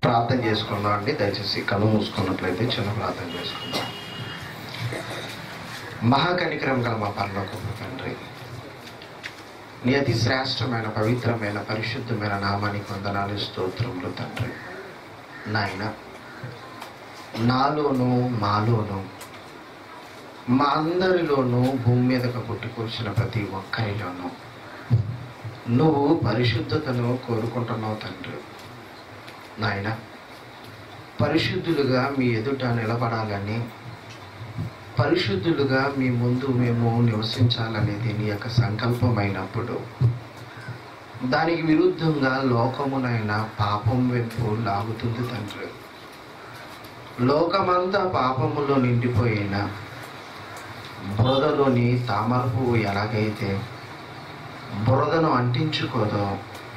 ప్రార్థన చేసుకుందాం అండి దయచేసి కళ్ళు మూసుకున్నట్లయితే చిన్న ప్రార్థన చేసుకుందాం మహాకనికరం గల మా పరలోకపు తండ్రి నీ అతి శ్రేష్టమైన పవిత్రమైన పరిశుద్ధమైన నామానికి వందనాలు స్తోత్రములు తండ్రి నాయన నాలోను మాలోను మా అందరిలోనూ భూమి మీదకు పుట్టుకొచ్చిన ప్రతి ఒక్కరిలోనూ నువ్వు పరిశుద్ధతను కోరుకుంటున్నావు తండ్రి నాయన పరిశుద్ధులుగా మీ ఎదుట నిలబడాలని పరిశుద్ధులుగా మీ ముందు మేము నివసించాలనేది నీ యొక్క సంకల్పమైనప్పుడు దానికి విరుద్ధంగా లోకమునైన పాపం వైపు లాగుతుంది తండ్రి లోకమంతా పాపములో నిండిపోయిన బురదలోని తామర పువ్వు ఎలాగైతే బురదను అంటించుకోదో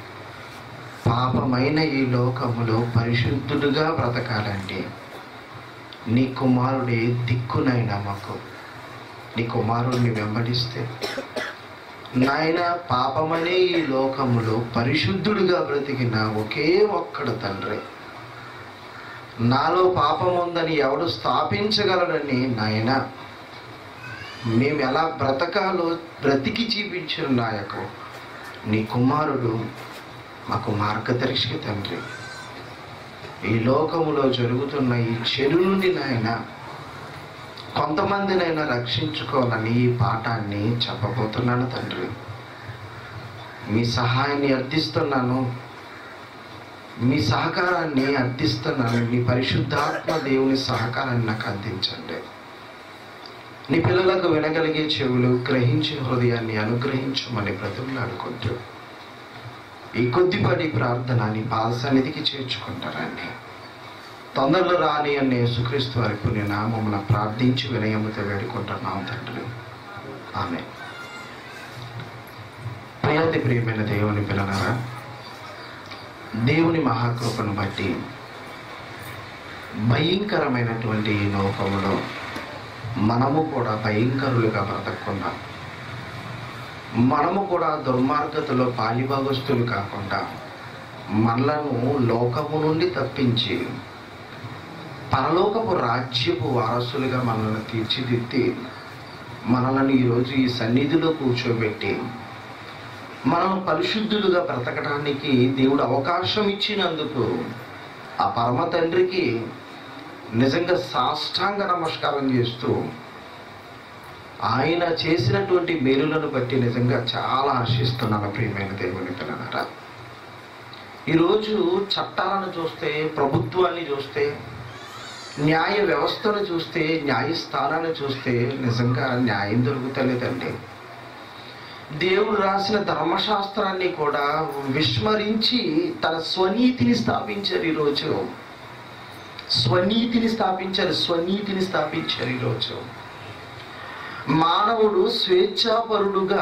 పాపమైన ఈ లోకములో పరిశుద్ధుడుగా బ్రతకాలంటే నీ కుమారుడే దిక్కునైనా మాకు నీ కుమారుడిని వెంబడిస్తే నాయన పాపమనే ఈ లోకములో పరిశుద్ధుడిగా బ్రతికిన ఒకే ఒక్కడు తండ్రి నాలో పాపం ఉందని ఎవడు స్థాపించగలడని నాయన మేము ఎలా బ్రతకాలో బ్రతికి చూపించిన నాయకు నీ కుమారుడు మాకు మార్గదర్శి తండ్రి ఈ లోకములో జరుగుతున్న ఈ చెడు నుండి నాయన కొంతమందినైనా రక్షించుకోవాలని ఈ పాఠాన్ని చెప్పబోతున్నాను తండ్రి మీ సహాయాన్ని అర్థిస్తున్నాను మీ సహకారాన్ని అర్థిస్తున్నాను మీ పరిశుద్ధాత్మ దేవుని సహకారాన్ని నాకు అందించండి నీ పిల్లలకు వినగలిగే చెవులు గ్రహించే హృదయాన్ని అనుగ్రహించమని బ్రతుకులాడుకుంటూ ఈ కొద్దిపాటి ప్రార్థన నీ పాద సన్నిధికి చేర్చుకుంటారండి తొందరలో రాని అనే యేసుక్రీస్తు వారి పుణ్య నామమున ప్రార్థించి వినయముతో వేడుకుంటున్నాం తండ్రి ఆమె ప్రియాతి ప్రియమైన దేవుని పిల్లనారా దేవుని మహాకృపను బట్టి భయంకరమైనటువంటి ఈ లోకములో మనము కూడా భయంకరులుగా బ్రతకకుండా మనము కూడా దుర్మార్గతలో పాలిభాగస్తులు కాకుండా మనలను లోకము నుండి తప్పించి పరలోకపు రాజ్యపు వారసులుగా మనల్ని తీర్చిదిద్ది మనల్ని ఈరోజు ఈ సన్నిధిలో కూర్చోబెట్టి మనం పరిశుద్ధులుగా బ్రతకడానికి దేవుడు అవకాశం ఇచ్చినందుకు ఆ పరమ తండ్రికి నిజంగా సాష్టాంగ నమస్కారం చేస్తూ ఆయన చేసినటువంటి మేలులను బట్టి నిజంగా చాలా హర్షిస్తున్నాను ప్రియమైన దేవుని పిల్లనారా ఈరోజు చట్టాలను చూస్తే ప్రభుత్వాన్ని చూస్తే న్యాయ వ్యవస్థను చూస్తే న్యాయస్థానాన్ని చూస్తే నిజంగా న్యాయం దొరుకుతలేదండి దేవుడు రాసిన ధర్మశాస్త్రాన్ని కూడా విస్మరించి తన స్వనీతిని స్థాపించారు ఈరోజు స్వనీతిని స్థాపించారు స్వనీతిని స్థాపించారు ఈరోజు మానవుడు స్వేచ్ఛాపరుడుగా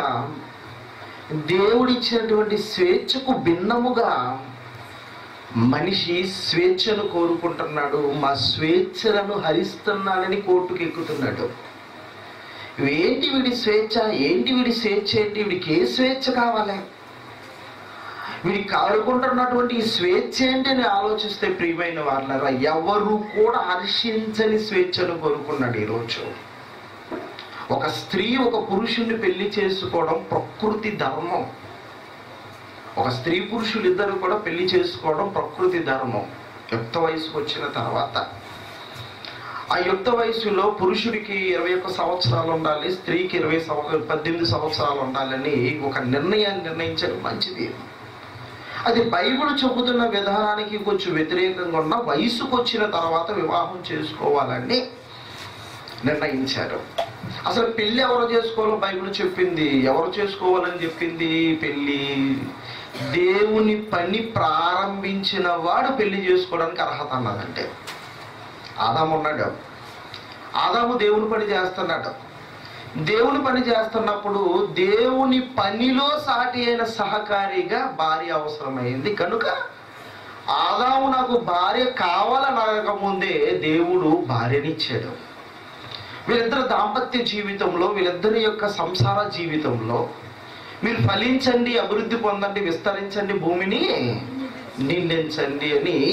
దేవుడిచ్చినటువంటి స్వేచ్ఛకు భిన్నముగా మనిషి స్వేచ్ఛను కోరుకుంటున్నాడు మా స్వేచ్ఛలను హరిస్తున్నానని కోర్టుకు ఎక్కుతున్నాడు ఏంటి వీడి స్వేచ్ఛ ఏంటి వీడి స్వేచ్ఛ ఏంటి వీడికి ఏ స్వేచ్ఛ కావాలి వీడికి కారుకుంటున్నటువంటి ఈ స్వేచ్ఛ ఏంటి అని ఆలోచిస్తే ప్రియమైన వాళ్ళరా ఎవరు కూడా హర్షించని స్వేచ్ఛను కోరుకున్నాడు ఈరోజు ఒక స్త్రీ ఒక పురుషుణ్ణి పెళ్లి చేసుకోవడం ప్రకృతి ధర్మం ఒక స్త్రీ పురుషులు ఇద్దరు కూడా పెళ్లి చేసుకోవడం ప్రకృతి ధర్మం యుక్త వయసుకు వచ్చిన తర్వాత ఆ యుక్త వయసులో పురుషుడికి ఇరవై ఒక్క సంవత్సరాలు ఉండాలి స్త్రీకి ఇరవై సంవ పద్దెనిమిది సంవత్సరాలు ఉండాలని ఒక నిర్ణయాన్ని నిర్ణయించడం మంచిది అది బైబిల్ చెబుతున్న విధానానికి కొంచెం వ్యతిరేకంగా ఉన్న వయసుకు వచ్చిన తర్వాత వివాహం చేసుకోవాలని నిర్ణయించారు అసలు పెళ్లి ఎవరు చేసుకోవాలో బైబిల్ చెప్పింది ఎవరు చేసుకోవాలని చెప్పింది పెళ్లి దేవుని పని ప్రారంభించిన వాడు పెళ్లి చేసుకోవడానికి అర్హత అన్నదంటే ఆదాము ఉన్నాడు ఆదాము దేవుని పని చేస్తున్నాడు దేవుని పని చేస్తున్నప్పుడు దేవుని పనిలో సాటి అయిన సహకారిగా భార్య అవసరమైంది కనుక ఆదాము నాకు భార్య కావాలని ముందే దేవుడు భార్యనిచ్చాడు వీళ్ళిద్దరు దాంపత్య జీవితంలో వీళ్ళిద్దరి యొక్క సంసార జీవితంలో మీరు ఫలించండి అభివృద్ధి పొందండి విస్తరించండి భూమిని నిందించండి అని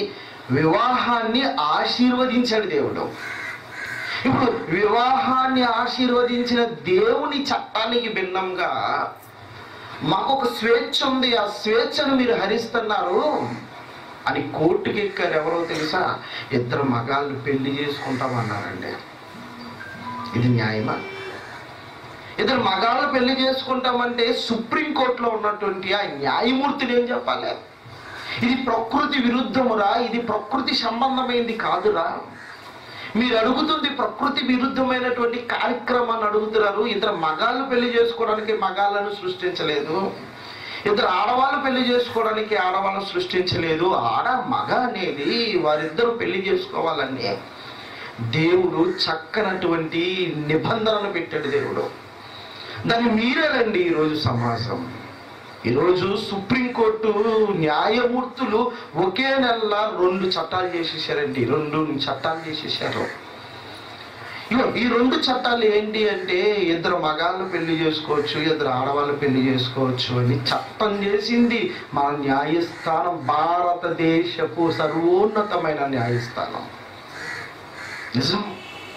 వివాహాన్ని ఆశీర్వదించాడు దేవుడు ఇప్పుడు వివాహాన్ని ఆశీర్వదించిన దేవుని చట్టానికి భిన్నంగా మాకు ఒక స్వేచ్ఛ ఉంది ఆ స్వేచ్ఛను మీరు హరిస్తున్నారు అని కోర్టుకి ఎక్కారు ఎవరో తెలుసా ఇద్దరు మగాళ్ళు పెళ్లి చేసుకుంటామన్నారండి ఇది న్యాయమా ఇద్దరు మగాళ్ళు పెళ్లి చేసుకుంటామంటే సుప్రీంకోర్టులో ఉన్నటువంటి ఆ న్యాయమూర్తిని ఏం చెప్పాలి ఇది ప్రకృతి విరుద్ధమురా ఇది ప్రకృతి సంబంధమైంది కాదురా మీరు అడుగుతుంది ప్రకృతి విరుద్ధమైనటువంటి కార్యక్రమాన్ని అడుగుతున్నారు ఇద్దరు మగాళ్ళు పెళ్లి చేసుకోవడానికి మగాళ్ళను సృష్టించలేదు ఇద్దరు ఆడవాళ్ళు పెళ్లి చేసుకోవడానికి ఆడవాళ్ళను సృష్టించలేదు ఆడ మగ అనేది వారిద్దరూ పెళ్లి చేసుకోవాలని దేవుడు చక్కనటువంటి నిబంధనలు పెట్టాడు దేవుడు దాన్ని మీరేనండి ఈరోజు సమాజం ఈరోజు సుప్రీంకోర్టు న్యాయమూర్తులు ఒకే నెల రెండు చట్టాలు చేసేసారండి రెండు చట్టాలు చేసేసారు ఇగో ఈ రెండు చట్టాలు ఏంటి అంటే ఇద్దరు మగాళ్ళు పెళ్లి చేసుకోవచ్చు ఇద్దరు ఆడవాళ్ళు పెళ్లి చేసుకోవచ్చు అని చట్టం చేసింది మన న్యాయస్థానం భారతదేశపు సర్వోన్నతమైన న్యాయస్థానం నిజం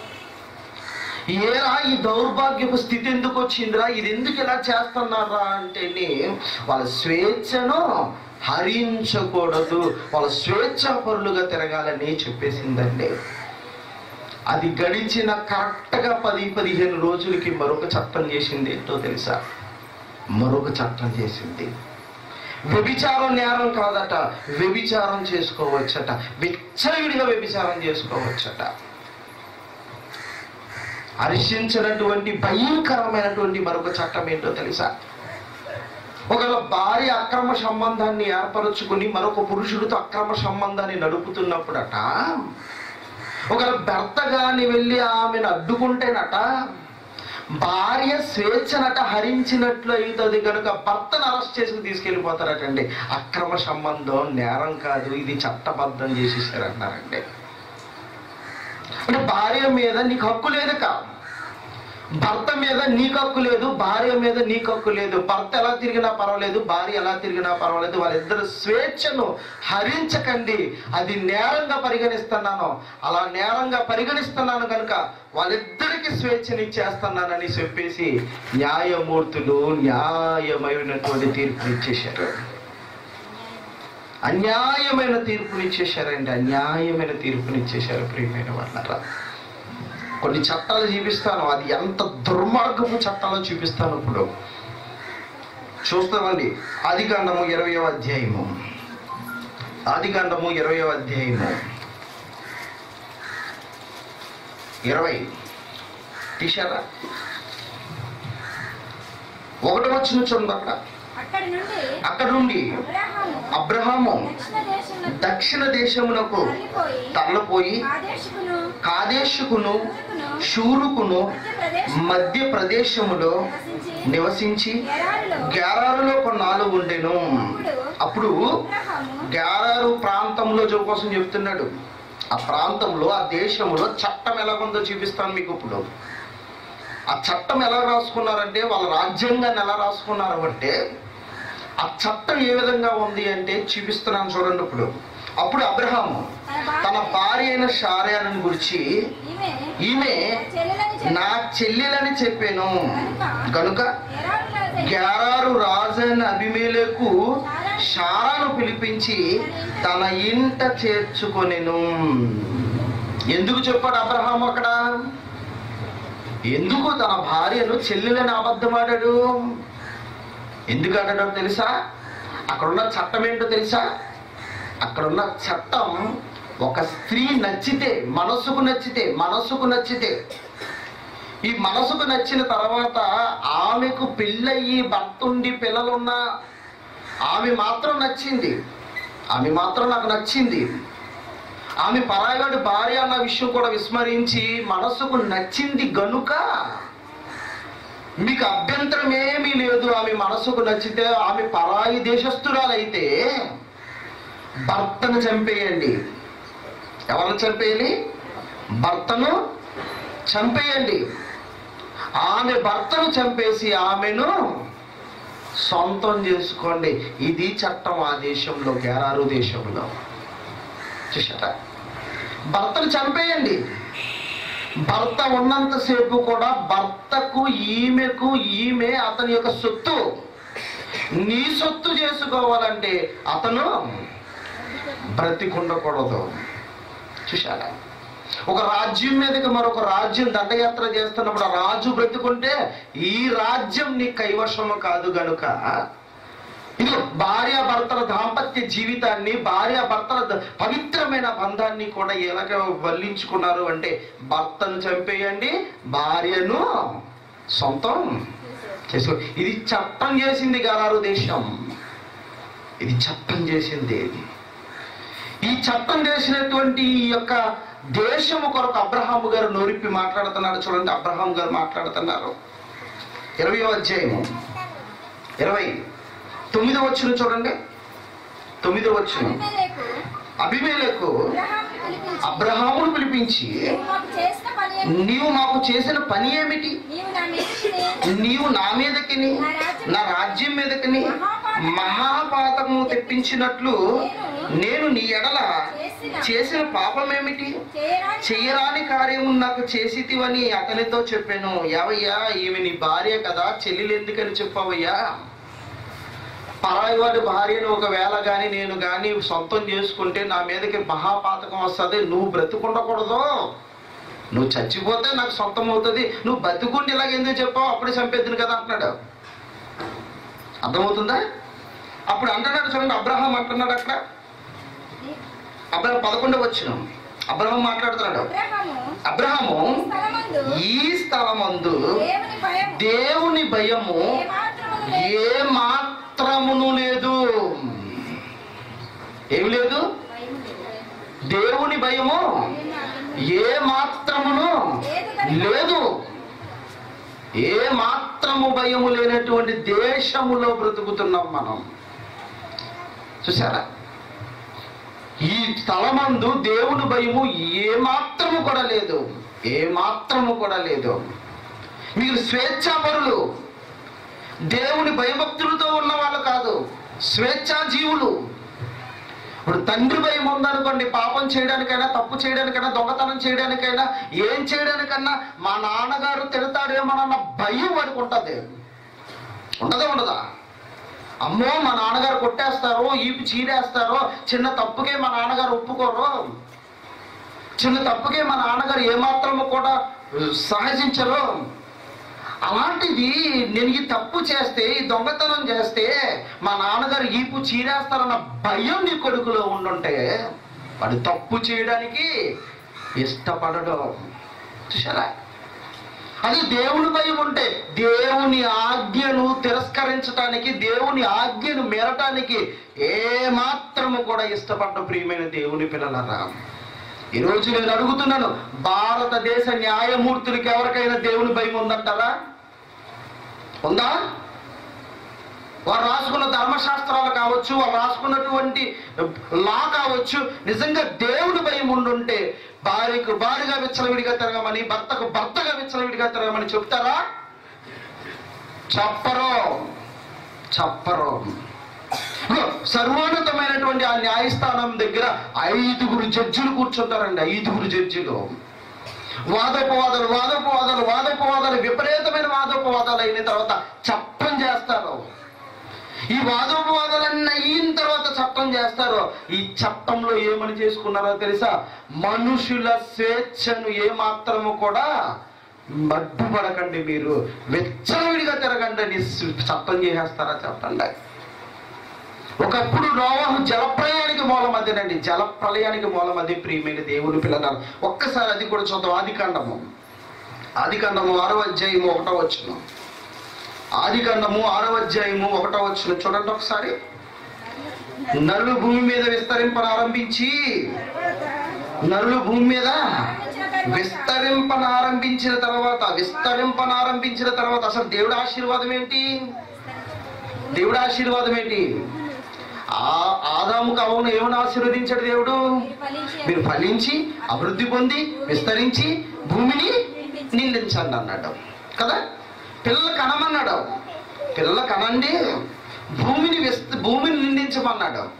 ఏరా ఈ దౌర్భాగ్యపు స్థితి ఎందుకు వచ్చిందిరా ఇది ఎందుకు ఇలా చేస్తున్నారా అంటేనే వాళ్ళ స్వేచ్ఛను హరించకూడదు వాళ్ళ స్వేచ్ఛా పరులుగా తిరగాలని చెప్పేసిందండి అది గడిచిన కరెక్ట్గా పది పదిహేను రోజులకి మరొక చట్టం చేసింది ఏంటో తెలుసా మరొక చట్టం చేసింది వ్యభిచారం నేరం కాదట వ్యభిచారం చేసుకోవచ్చట విచ్చలవిడిగా వ్యభిచారం చేసుకోవచ్చట హర్షించినటువంటి భయంకరమైనటువంటి మరొక చట్టం ఏంటో తెలుసా ఒకవేళ భార్య అక్రమ సంబంధాన్ని ఏర్పరచుకుని మరొక పురుషుడితో అక్రమ సంబంధాన్ని నడుపుతున్నప్పుడట ఒకవేళ భర్త గాని వెళ్ళి ఆమెను అడ్డుకుంటేనట భార్య స్వేచ్ఛనట హరించినట్లు అవుతుంది కనుక భర్తను అరెస్ట్ చేసి తీసుకెళ్ళిపోతారటండి అక్రమ సంబంధం నేరం కాదు ఇది చట్టబద్ధం చేసేసారంటున్నారండి అంటే భార్య మీద నీకు హక్కు లేదు కా భర్త మీద నీకు హక్కు లేదు భార్య మీద నీకు హక్కు లేదు భర్త ఎలా తిరిగినా పర్వాలేదు భార్య ఎలా తిరిగినా పర్వాలేదు వాళ్ళిద్దరు స్వేచ్ఛను హరించకండి అది నేరంగా పరిగణిస్తున్నాను అలా నేరంగా పరిగణిస్తున్నాను కనుక వాళ్ళిద్దరికి స్వేచ్ఛని ఇచ్చేస్తున్నానని చెప్పేసి న్యాయమూర్తులు న్యాయమైనటువంటి తీర్పుని ఇచ్చేశారు అన్యాయమైన తీర్పునిచ్చేశారండి అన్యాయమైన తీర్పునిచ్చేశారు ప్రియమైన వాళ్ళరా కొన్ని చట్టాలు చూపిస్తాను అది ఎంత దుర్మార్గపు చట్టాలో చూపిస్తాను ఇప్పుడు చూస్తామండి ఆదికాండము ఇరవయో అధ్యాయము ఆదికాండము ఇరవయో అధ్యాయము ఇరవై తీశారా ఒకటి వచ్చిన చూడండి అక్కడ అక్కడి నుండి అక్కడ నుండి అబ్రహాము అబ్రహాము దక్షిణ దేశంలో దక్షిణ దేశమునకు తరలిపోయి తరలిపోయి కాదేశుకును కాదేశుకును ఊరుకును షూరుకును మధ్యప్రదేశ్ మధ్య ప్రదేశములో నివసించి నివసించి గెరారులో గ్యారారులో కొన్నాళ్ళు ఉండెను అప్పుడు అబ్రహాము గ్యారారు ప్రాంతంలో జో కోసం చెప్తున్నాడు ఆ ప్రాంతంలో ఆ దేశంలో చట్టం ఎలా ఉందో చూపిస్తాను మీకు ఇప్పుడు ఆ చట్టం ఎలా రాసుకున్నారంటే వాళ్ళ రాజ్యాంగాన్ని ఎలా రాసుకున్నారు అంటే ఆ చట్టం ఏ విధంగా ఉంది అంటే చూపిస్తున్నాను చూడండి ఇప్పుడు అప్పుడు అబ్రహాము తన భార్య అయిన షార్యాను గురించి ఈమె ఈమె చెల్లెలని చెప్పి నా చెల్లెలని చెప్పాను కనుక గెరారులో గ్యారారు రాజైన అభిమేలకు షారాను పిలిపించి తన ఇంట చేర్చుకొనెను ఎందుకు చెప్పాడు అబ్రహాం అక్కడ ఎందుకు తన భార్యను చెల్లెలని అబద్ధమాడాడు ఎందుకు అన్నాడో తెలుసా అక్కడున్న చట్టం ఏంటో తెలుసా అక్కడున్న చట్టం ఒక స్త్రీ నచ్చితే మనసుకు నచ్చితే మనసుకు నచ్చితే ఈ మనసుకు నచ్చిన తర్వాత ఆమెకు పెళ్ళయ్యి భర్త ఉండి పిల్లలున్నా ఆమె మాత్రం నచ్చింది ఆమె మాత్రం నాకు నచ్చింది ఆమె పరాయవాడి భార్య అన్న విషయం కూడా విస్మరించి మనసుకు నచ్చింది గనుక మీకు అభ్యంతరం ఏమీ లేదు ఆమె మనసుకు నచ్చితే ఆమె పరాయి దేశస్థురాలైతే భర్తను చంపేయండి ఎవరిని చంపేయాలి భర్తను చంపేయండి ఆమె భర్తను చంపేసి ఆమెను సొంతం చేసుకోండి ఇది చట్టం ఆ దేశంలో గేరారు దేశంలో చూసారా భర్తను చంపేయండి భర్త ఉన్నంతసేపు కూడా భర్తకు ఈమెకు ఈమె అతని యొక్క సొత్తు నీ సొత్తు చేసుకోవాలంటే అతను బ్రతికుండకూడదు చూశారా ఒక రాజ్యం మీదకి మరొక రాజ్యం దండయాత్ర చేస్తున్నప్పుడు ఆ రాజు బ్రతుకుంటే ఈ రాజ్యం నీ కైవశము కాదు గనుక ఇది భార్యాభర్తల దాంపత్య జీవితాన్ని భార్యాభర్తల ద- పవిత్రమైన బంధాన్ని కూడా ఎలాగ వల్లించుకున్నారు అంటే భర్తను చంపేయండి భార్యను సొంతం చేసుకో ఇది చట్టం చేసింది గారు దేశం ఇది చట్టం చేసింది ఈ చట్టం చేసినటువంటి ఈ యొక్క దేశము కొరకు అబ్రహాము గారు నోరిప్పి మాట్లాడుతున్నాడు చూడండి అబ్రహాం గారు మాట్లాడుతున్నారు ఇరవై అధ్యాయము ఇరవై తొమ్మిది వచ్చిన చూడండి తొమ్మిది వచ్చిన అబీమెలెకు అభిమేలకు అబ్రహామును పిలిపించి, అబ్రహామును పిలిపించి "నీవు మాకు చేసిన పని ఏమిటి? నీవు మాకు చేసిన పని ఏమిటి నీవు నా మీదికి నీవు నా మీదకిని నా రాజ్యం మీదకిని మహాపాతము తెప్పించినట్లు నేను నీ ఎడల చేసిన పాపం ఏమిటి చేయరాని చెయ్యరాని కార్యము నాకు చేసితివని అతనితో చెప్పాను యావయ్యా ఈమె నీ భార్య కదా చెల్లెలు ఎందుకని చెప్పవయ్యా పరాయి వాడి భార్యను ఒకవేళ కానీ నేను కానీ సొంతం చేసుకుంటే నా మీదకి మహాపాతకం వస్తుంది నువ్వు బ్రతుకుండకూడదు నువ్వు చచ్చిపోతే నాకు సొంతం అవుతుంది నువ్వు బతుకుండి ఇలాగ ఎందుకు చెప్పావు అప్పుడే చంపేద్దును కదా అంటున్నాడు అర్థమవుతుందా అప్పుడు అంటున్నాడు చూడండి అబ్రహాం అంటున్నాడు అక్కడ అబ్రహం పదకొండు వచ్చిన అబ్రహం మాట్లాడుతున్నాడు అబ్రహాము అబ్రహము ఈ స్థలమందు ఈ స్థలమందు దేవుని భయము దేవుని భయము ఏమాత్రమును లేదు. ఏ మాత్రమును లేదు ఏమి లేదు భయము లేదు. దేవుని భయము ఏ మాత్రమును లేదు ఏ మాత్రము భయము లేనటువంటి దేశములో బ్రతుకుతున్నాం మనం చూసారా ఈ స్థలమందు దేవుని భయము ఏ మాత్రము కూడా లేదు ఏ మాత్రము కూడా లేదు మీరు స్వేచ్ఛాపరులు దేవుని భయభక్తులతో ఉన్న వాళ్ళు కాదు స్వేచ్ఛా జీవులు ఇప్పుడు తండ్రి భయం ఉందనుకోండి పాపం చేయడానికైనా తప్పు చేయడానికైనా దొంగతనం చేయడానికైనా ఏం చేయడానికన్నా మా నాన్నగారు తిడతాడేమోనన్న భయం వాడికి ఉంటుంది ఉండదా ఉండదా అమ్మో మా నాన్నగారు కొట్టేస్తారు ఈపి చీరేస్తారు చిన్న తప్పుకే మా నాన్నగారు ఒప్పుకోరు చిన్న తప్పుకే మా నాన్నగారు ఏమాత్రము కూడా సహజించరు అలాంటిది నేను ఈ తప్పు చేస్తే ఈ దొంగతనం చేస్తే మా నాన్నగారు ఈపు చీరేస్తారన్న భయం నీ కొడుకులో ఉండుంటే వాడు తప్పు చేయడానికి ఇష్టపడడం చూసారా అది దేవుని భయం ఉంటే దేవుని ఆజ్ఞను తిరస్కరించడానికి దేవుని ఆజ్ఞను మేరటానికి ఏ మాత్రము కూడా ఇష్టపడ్డ ప్రియమైన దేవుని పిల్లలరా ఈరోజు నేను అడుగుతున్నాను భారతదేశ న్యాయమూర్తులకి ఎవరికైనా దేవుని భయం ఉందంటారా ఉందా వారు రాసుకున్న ధర్మశాస్త్రాలు కావచ్చు వారు రాసుకున్నటువంటి లా కావచ్చు నిజంగా దేవుని భయం ఉండుంటే భార్యకు భార్యగా విచ్చలవిడిగా తిరగమని భర్తకు భర్తగా విచ్చలవిడిగా తిరగమని చెప్తారా చెప్పరు చెప్పరు ఇదిగో, సర్వోన్నతమైనటువంటి ఆ న్యాయస్థానం దగ్గర ఐదుగురు జడ్జిలు కూర్చుంటారండి ఐదుగురు జడ్జిలు వాదోపవాదాలు వాదోపవాదాలు వాదోపవాదాలు విపరీతమైన వాదోపవాదాలు అయిన తర్వాత చట్టం చేస్తారు ఈ వాదోపవాదాలన్నీ అయిన తర్వాత చట్టం చేస్తారు ఈ చట్టంలో ఏమని చేసుకున్నారో తెలుసా మనుషుల స్వేచ్ఛను ఏమాత్రము కూడా మడ్డుపడకండి మీరు వెచ్చలవిడిగా తిరగండి అని చట్టం చేసేస్తారా చెప్పండి ఒకప్పుడు నోవాహు జలప్రయానికి మూలం అదేనండి జలప్రలయానికి మూలం అదే ప్రియమైన దేవుని పిల్లన్నారు ఒక్కసారి అది కూడా చూద్దాం ఆది కాండము ఆది కాండము ఆరో అధ్యాయము ఒకటో వచ్చును ఆది కాండము ఆరో అధ్యాయము ఒకటో వచ్చును చూడండి ఒకసారి నరులు భూమి మీద విస్తరింపనారంభించి నరులు భూమి మీద విస్తరింపనారంభించిన తర్వాత విస్తరింపనారంభించిన తర్వాత అసలు దేవుడి ఆశీర్వాదం ఏంటి దేవుడి ఆశీర్వాదం ఏంటి ఆ ఆదాముకు అవును ఏమని ఆశీర్వదించాడు దేవుడు మీరు ఫలించి మీరు ఫలించి అభివృద్ధి పొంది విస్తరించి భూమిని నిందించండి అన్నాడు కదా పిల్లలు కనమన్నాడు పిల్లలు కనండి భూమిని విస్త భూమిని నిందించమన్నాడు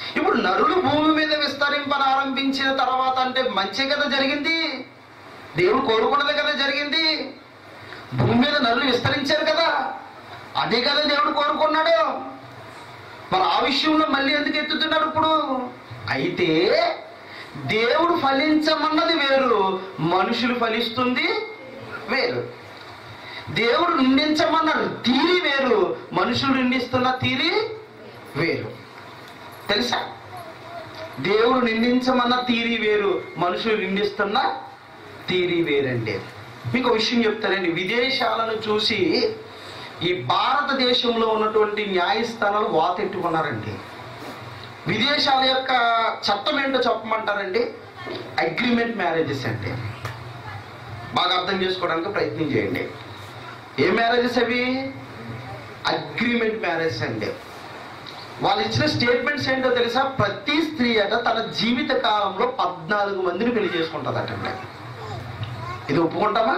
ఇప్పుడు నరులు భూమి మీద విస్తరింపని ఆరంభించిన తర్వాత అంటే మంచి కదా జరిగింది దేవుడు కోరుకున్నదే కదా జరిగింది భూమి మీద నరులు విస్తరించారు కదా అదే కదా దేవుడు కోరుకున్నాడు మరి ఆ విషయంలో మళ్ళీ ఎందుకు ఎత్తుతున్నాడు ఇప్పుడు అయితే దేవుడు ఫలించమన్నది వేరు మనుషులు ఫలిస్తుంది వేరు దేవుడు నిందించమన్న తీరి వేరు మనుషులు నిందిస్తున్న తీరి వేరు తెలుసా దేవుడు నిందించమన్న తీరి వేరు మనుషులు నిందిస్తున్న తీరి వేరండి మీకు ఒక విషయం చెప్తానండి విదేశాలను చూసి ఈ భారతదేశంలో ఉన్నటువంటి న్యాయస్థానాలు వాతెట్టుకున్నారండి విదేశాల యొక్క చట్టం ఏంటో చెప్పమంటారండి అగ్రిమెంట్ మ్యారేజెస్ అంటే బాగా అర్థం చేసుకోవడానికి ప్రయత్నం చేయండి ఏ మ్యారేజెస్ అవి అగ్రిమెంట్ మ్యారేజెస్ అండి వాళ్ళు ఇచ్చిన స్టేట్మెంట్స్ ఏంటో తెలుసా ప్రతి స్త్రీ అట తన జీవిత కాలంలో పద్నాలుగు మందిని పెళ్లి చేసుకుంటుందటండి ఇది ఒప్పుకుంటామా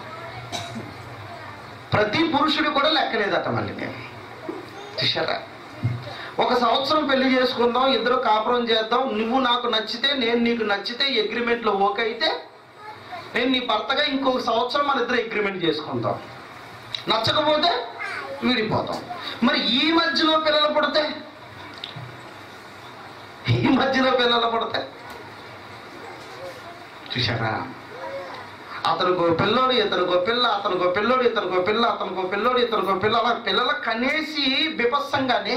ప్రతి పురుషుడు కూడా లెక్కలేదట మళ్ళీ నేను చూసారా ఒక సంవత్సరం పెళ్లి చేసుకుందాం ఇద్దరు కాపురం చేద్దాం నువ్వు నాకు నచ్చితే నేను నీకు నచ్చితే అగ్రిమెంట్లో ఓకే అయితే నేను నీ భర్తగా ఇంకొక సంవత్సరం మన ఇద్దరు అగ్రిమెంట్ చేసుకుందాం నచ్చకపోతే విడిపోతాం మరి ఈ మధ్యలో పిల్లలు పుడితే ఈ మధ్యలో పిల్లలు పుడితే చూసారా అతనికో పిల్లోడు ఇతనికో పిల్ల అతనికో పిల్లోడు ఇతనికో పిల్ల అతనికో పిల్లోడు ఇతనికో పిల్ల అలా పిల్లల కనేసి బిపస్సంగానే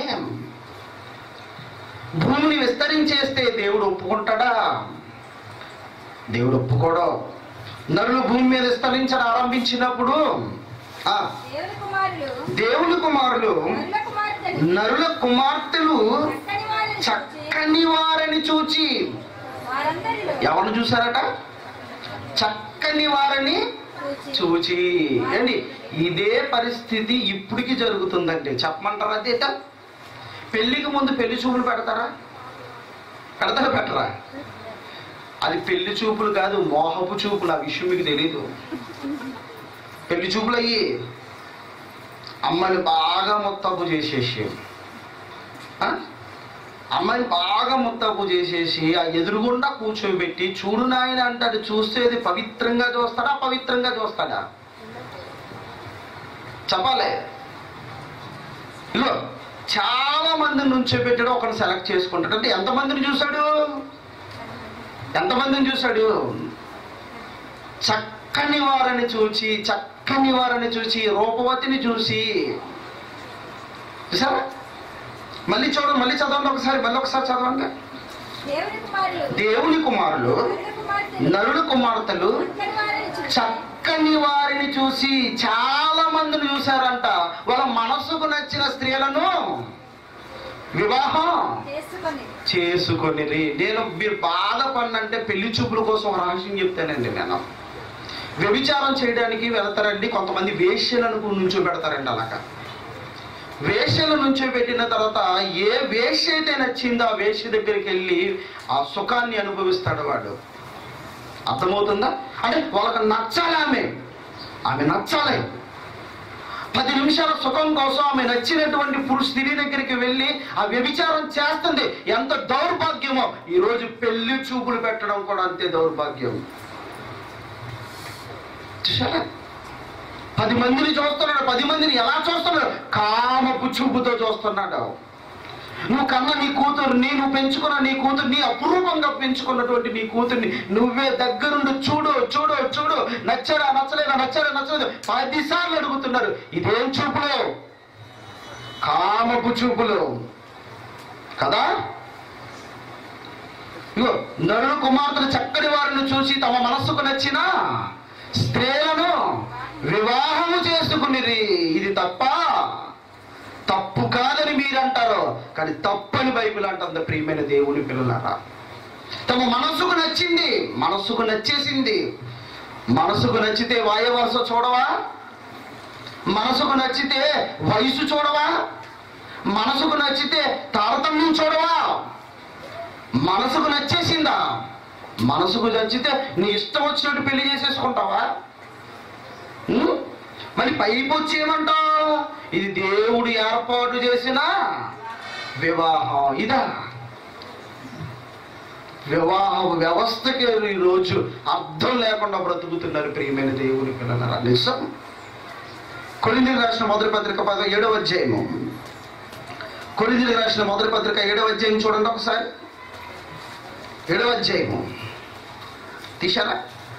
భూమిని విస్తరించేస్తే దేవుడు ఒప్పుకుంటాడా దేవుడు ఒప్పుకోడు నరులు భూమి మీద విస్తరించడం ఆరంభించినప్పుడు ఆ దేవుని కుమారులు దేవుని కుమారులు నరుల కుమార్తెలు నరుల కుమార్తెలు చక్కని వారిని చూచి చక్కని వారిని చూచి వారందరిలో ఎవరిని చూసారట చక్కని వారిని చూచి చూచి ఏండి ఇదే పరిస్థితి ఇప్పటికి జరుగుతుందండి చెప్పమంటారా అదేట పెళ్లికి ముందు పెళ్లి చూపులు పెడతారా పెడతారా పెట్టరా అది పెళ్లి చూపులు కాదు మోహపు చూపులు ఆ విషయం మీకు తెలీదు పెళ్లి చూపులు అయ్యి అమ్మని బాగా మొత్తపు చేసేసి ఆ? అమ్మాయిని బాగా ముత్తపు చేసేసి ఆ ఎదురుగుండా కూర్చోబెట్టి చూడు నాయన అంటాడు చూస్తేది పవిత్రంగా చూస్తాడా పవిత్రంగా చూస్తాడా చెప్పాలి ఇగో చాలా మందిని నుంచోబెట్టాడు ఒకరిని సెలెక్ట్ చేసుకుంటాడు అంటే ఎంతమందిని చూశాడు ఎంతమందిని చూశాడు చక్కని వారిని చూచి చక్కని వారిని చూచి రూపవతిని చూసి చూసారా మళ్ళీ చూడండి మళ్ళీ చదవండి ఒకసారి మళ్ళీ ఒకసారి చదవండి దేవుని కుమారులు దేవుని కుమారులు నరుల కుమార్తెలు నరుల కుమార్తెలు చక్కని వారిని చూచి చక్కని వారిని చూసి చాలా మందిని చూశారంట వాళ్ళ మనసుకు నచ్చిన స్త్రీలను వివాహం చేసుకొని చేసుకొని నేను మీరు బాధపడినంటే పెళ్లి చూపుల కోసం ఒక రహస్యం చెప్తానండి నేను వ్యభిచారం చేయడానికి వెళ్తారండి కొంతమంది వేష్యలను నుంచో పెడతారండి అలాగా వేష్యల నుంచో పెట్టిన తర్వాత ఏ వేష్య అయితే నచ్చిందో ఆ వేష్య దగ్గరికి వెళ్ళి ఆ సుఖాన్ని అనుభవిస్తాడు వాడు అర్థమవుతుందా అంటే వాళ్ళకి నచ్చాలి ఆమె ఆమె నచ్చాలి పది నిమిషాల సుఖం కోసం ఆమె నచ్చినటువంటి పురుష స్త్రీ దగ్గరికి వెళ్ళి ఆ వ్యభిచారం చేస్తుంది ఎంత దౌర్భాగ్యమో ఈరోజు పెళ్లి చూపులు పెట్టడం కూడా అంతే దౌర్భాగ్యం చూసారా పది మందిని చూస్తున్నాడు పది మందిని ఎలా చూస్తున్నాడు కామపు చూపుతో చూస్తున్నాడు నువ్వు కన్న నీ కూతుర్ని నువ్వు పెంచుకున్న నీ కూతుర్ని అపురూపంగా పెంచుకున్నటువంటి నీ కూతుర్ని నువ్వే దగ్గరుండి చూడు చూడు చూడు నచ్చాడా నచ్చలేదా నచ్చాడా నచ్చలేదు పది సార్లు అడుగుతున్నారు ఇదేం చూపులు కామపు చూపులు కదా ఇగో నరుడు కుమార్తెలు చక్కని వారిని చూసి తమ మనస్సుకు నచ్చిన స్త్రీలను వివాహము చేసుకునిది ఇది తప్ప తప్పు కాదని మీరు అంటారు కానీ తప్పని బైబిల్ అంటుంది ప్రియమైన దేవుని పిల్లలారా తమ మనసుకు నచ్చింది మనసుకు నచ్చేసింది మనసుకు నచ్చితే వాయ వరుస చూడవా మనసుకు నచ్చితే వయసు చూడవా మనసుకు నచ్చితే తారతమ్యం చూడవా మనసుకు నచ్చేసిందా మనసుకు నచ్చితే నీ ఇష్టం వచ్చినట్టు పెళ్లి చేసేసుకుంటావా ఉం? మరి పైపు వచ్చి ఏమంటావు ఇది దేవుడు ఏర్పాటు చేసిన వివాహం ఇదా వివాహ వ్యవస్థకి ఈరోజు అర్థం లేకుండా బ్రతుకుతున్నారు ప్రియమైన దేవుని పిల్లల నిజం కొరింథీయులకు రాసిన మొదటి పత్రిక పద ఏడవ అధ్యాయము కొరింథీయులకు రాసిన మొదటి పత్రిక ఏడవ అధ్యాయం చూడండి ఒకసారి ఏడవ అధ్యాయము తీశారా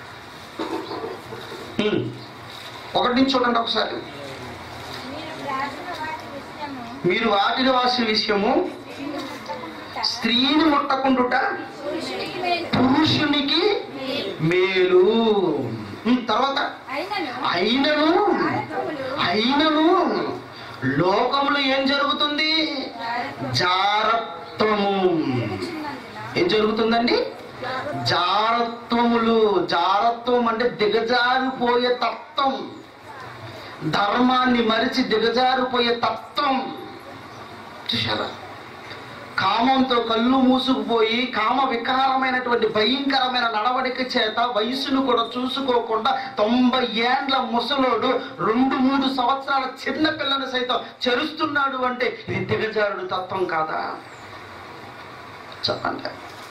ఉమ్. ఒకటి నుంచి చూడండి ఒకసారి మీరు ప్రార్థన వాటి విషయము మీరు వాటిని వాసిన విషయము స్త్రీని ముట్టకుండుట, స్త్రీని ముట్టకుండుట పురుషునికి మేలు. పురుషునికి మేలు. మేలు ఉమ్, తర్వాత అయినను అయినను జారత్వములు, అయినను లోకములో ఏం జరుగుతుంది జారత్వములు జారత్వము పెరుగుచున్నందున ఏం జరుగుతుందండి జారత్వములు జారత్వములు జారత్వం అంటే దిగజారిపోయే తత్వం ధర్మాన్ని మరిచి దిగజారిపోయే తత్వం చూశారా కామంతో కళ్ళు మూసుకుపోయి కామ వికారమైనటువంటి భయంకరమైన నడవడిక చేత వయసును కూడా చూసుకోకుండా తొంభై ఏండ్ల ముసలోడు రెండు మూడు సంవత్సరాల చిన్న పిల్లని సైతం చెరుస్తున్నాడు అంటే ఇది దిగజారుడు తత్వం కాదా చెప్పండి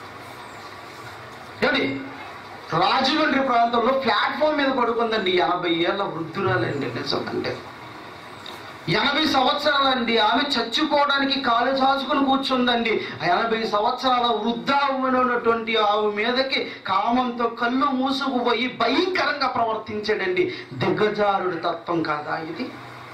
ఏమండి రాజమండ్రి ప్రాంతంలో ప్లాట్ఫామ్ మీద పడుకుందండి ఎనభై ఏళ్ళ వృద్ధురాలండి నిజం అంటే ఎనభై సంవత్సరాలండి ఆమె చచ్చిపోవడానికి కాలు చాచుకుని కూర్చుందండి ఎనభై సంవత్సరాల వృద్ధావునటువంటి ఆమె మీదకి కామంతో కళ్ళు మూసుకుపోయి భయంకరంగా ప్రవర్తించాడండి దిగ్గజారుడి తత్వం కాదా ఇది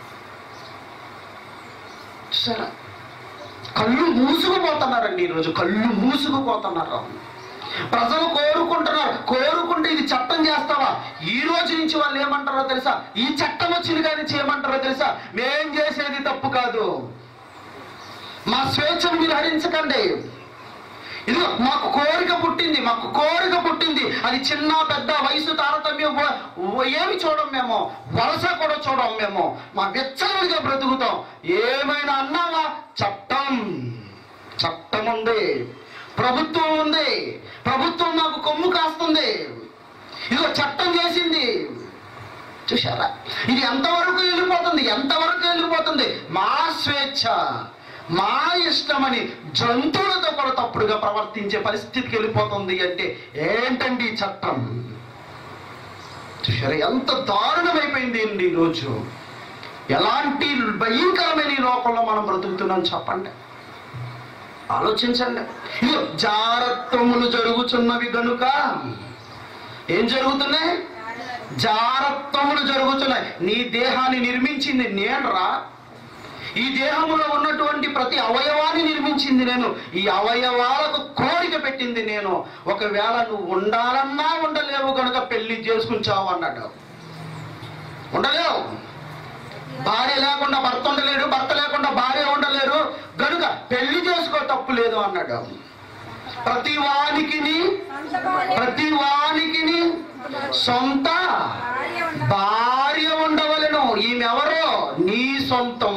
సరే కళ్ళు మూసుకుపోతున్నారండి ఈరోజు కళ్ళు మూసుకుపోతున్నారు ప్రజలు కోరుకుంటున్నారు కోరుకుంటే ఇది చట్టం చేస్తావా ఈ రోజు నుంచి వాళ్ళు ఏమంటారో తెలుసా ఈ చట్టం వచ్చింది కానీ చేయమంటారో తెలుసా మేం చేసేది తప్పు కాదు మా స్వేచ్ఛను మీరు హరించకండి ఇది మాకు కోరిక పుట్టింది మాకు కోరిక పుట్టింది అది చిన్న పెద్ద వయసు తారతమ్యం కూడా ఏమి చూడం మేము వలస కూడా చూడం మేము మా వెచ్చలుగా బ్రతుకుతాం ఏమైనా అన్నావా చట్టం చట్టం ఉంది ప్రభుత్వం ఉంది ప్రభుత్వం మాకు కొమ్ము కాస్తుంది ఇదిగో చట్టం చేసింది చూశారా ఇది ఎంతవరకు వెళ్ళిపోతుంది ఎంతవరకు వెళ్ళిపోతుంది మా స్వేచ్ఛ మా ఇష్టమని జంతువులతో కూడా తప్పుడుగా ప్రవర్తించే పరిస్థితికి వెళ్ళిపోతుంది అంటే ఏంటండి ఈ చట్టం చూశారా ఎంత దారుణమైపోయింది అండి ఈరోజు ఎలాంటి భయంకరమైన ఈ లోకంలో మనం బ్రతుకుతున్నాం చెప్పండి ఆలోచించండి ఇదిగో జారత్వములు జరుగుతున్నవి గనుక ఏం జరుగుతున్నాయి జారత్వములు జరుగుతున్నాయి నీ దేహాన్ని నిర్మించింది నేనురా ఈ దేహంలో ఉన్నటువంటి ప్రతి అవయవాన్ని నిర్మించింది నేను ఈ అవయవాలకు కోరిక పెట్టింది నేను ఒకవేళ నువ్వు ఉండాలన్నా ఉండలేవు కనుక పెళ్లి చేసుకుంటావు అన్నాడు ఉండలేవు భార్య లేకుండా భర్త ఉండలేడు భర్త లేకుండా భార్య ఉండలేరు గనుక పెళ్లి చేసుకో తప్పు లేదు అన్నాడు ప్రతి వానికి సొంత భార్య ప్రతి వానికి సొంత భార్య ఉండ భార్య ఉండవలెను ఈమె ఎవరో నీ సొంతం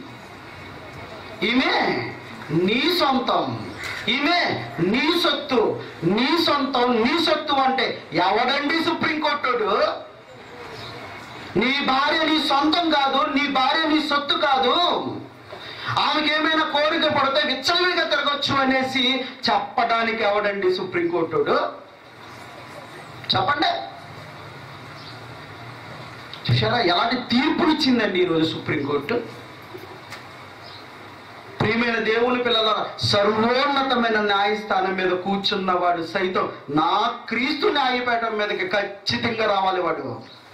ఈమె నీ సొంతం ఈమె నీ సొత్తు నీ సొంతం నీ సొత్తు అంటే ఎవడండి సుప్రీంకోర్టుడు నీ భార్య నీ సొంతం కాదు నీ భార్య నీ సొత్తు కాదు ఆమెకి ఏమైనా కోరిక పడితే విచ్చలవిడిగా తిరగచ్చు అనేసి చెప్పడానికి ఎవడండి సుప్రీంకోర్టుడు చెప్పండి చూసారా ఎలాంటి తీర్పులు ఇచ్చిందండి ఈరోజు సుప్రీంకోర్టు ప్రియమైన దేవుని పిల్లల సర్వోన్నతమైన న్యాయస్థానం మీద కూర్చున్నవాడు సైతం నా క్రీస్తు న్యాయపీఠం మీదకి ఖచ్చితంగా రావాలి వాడు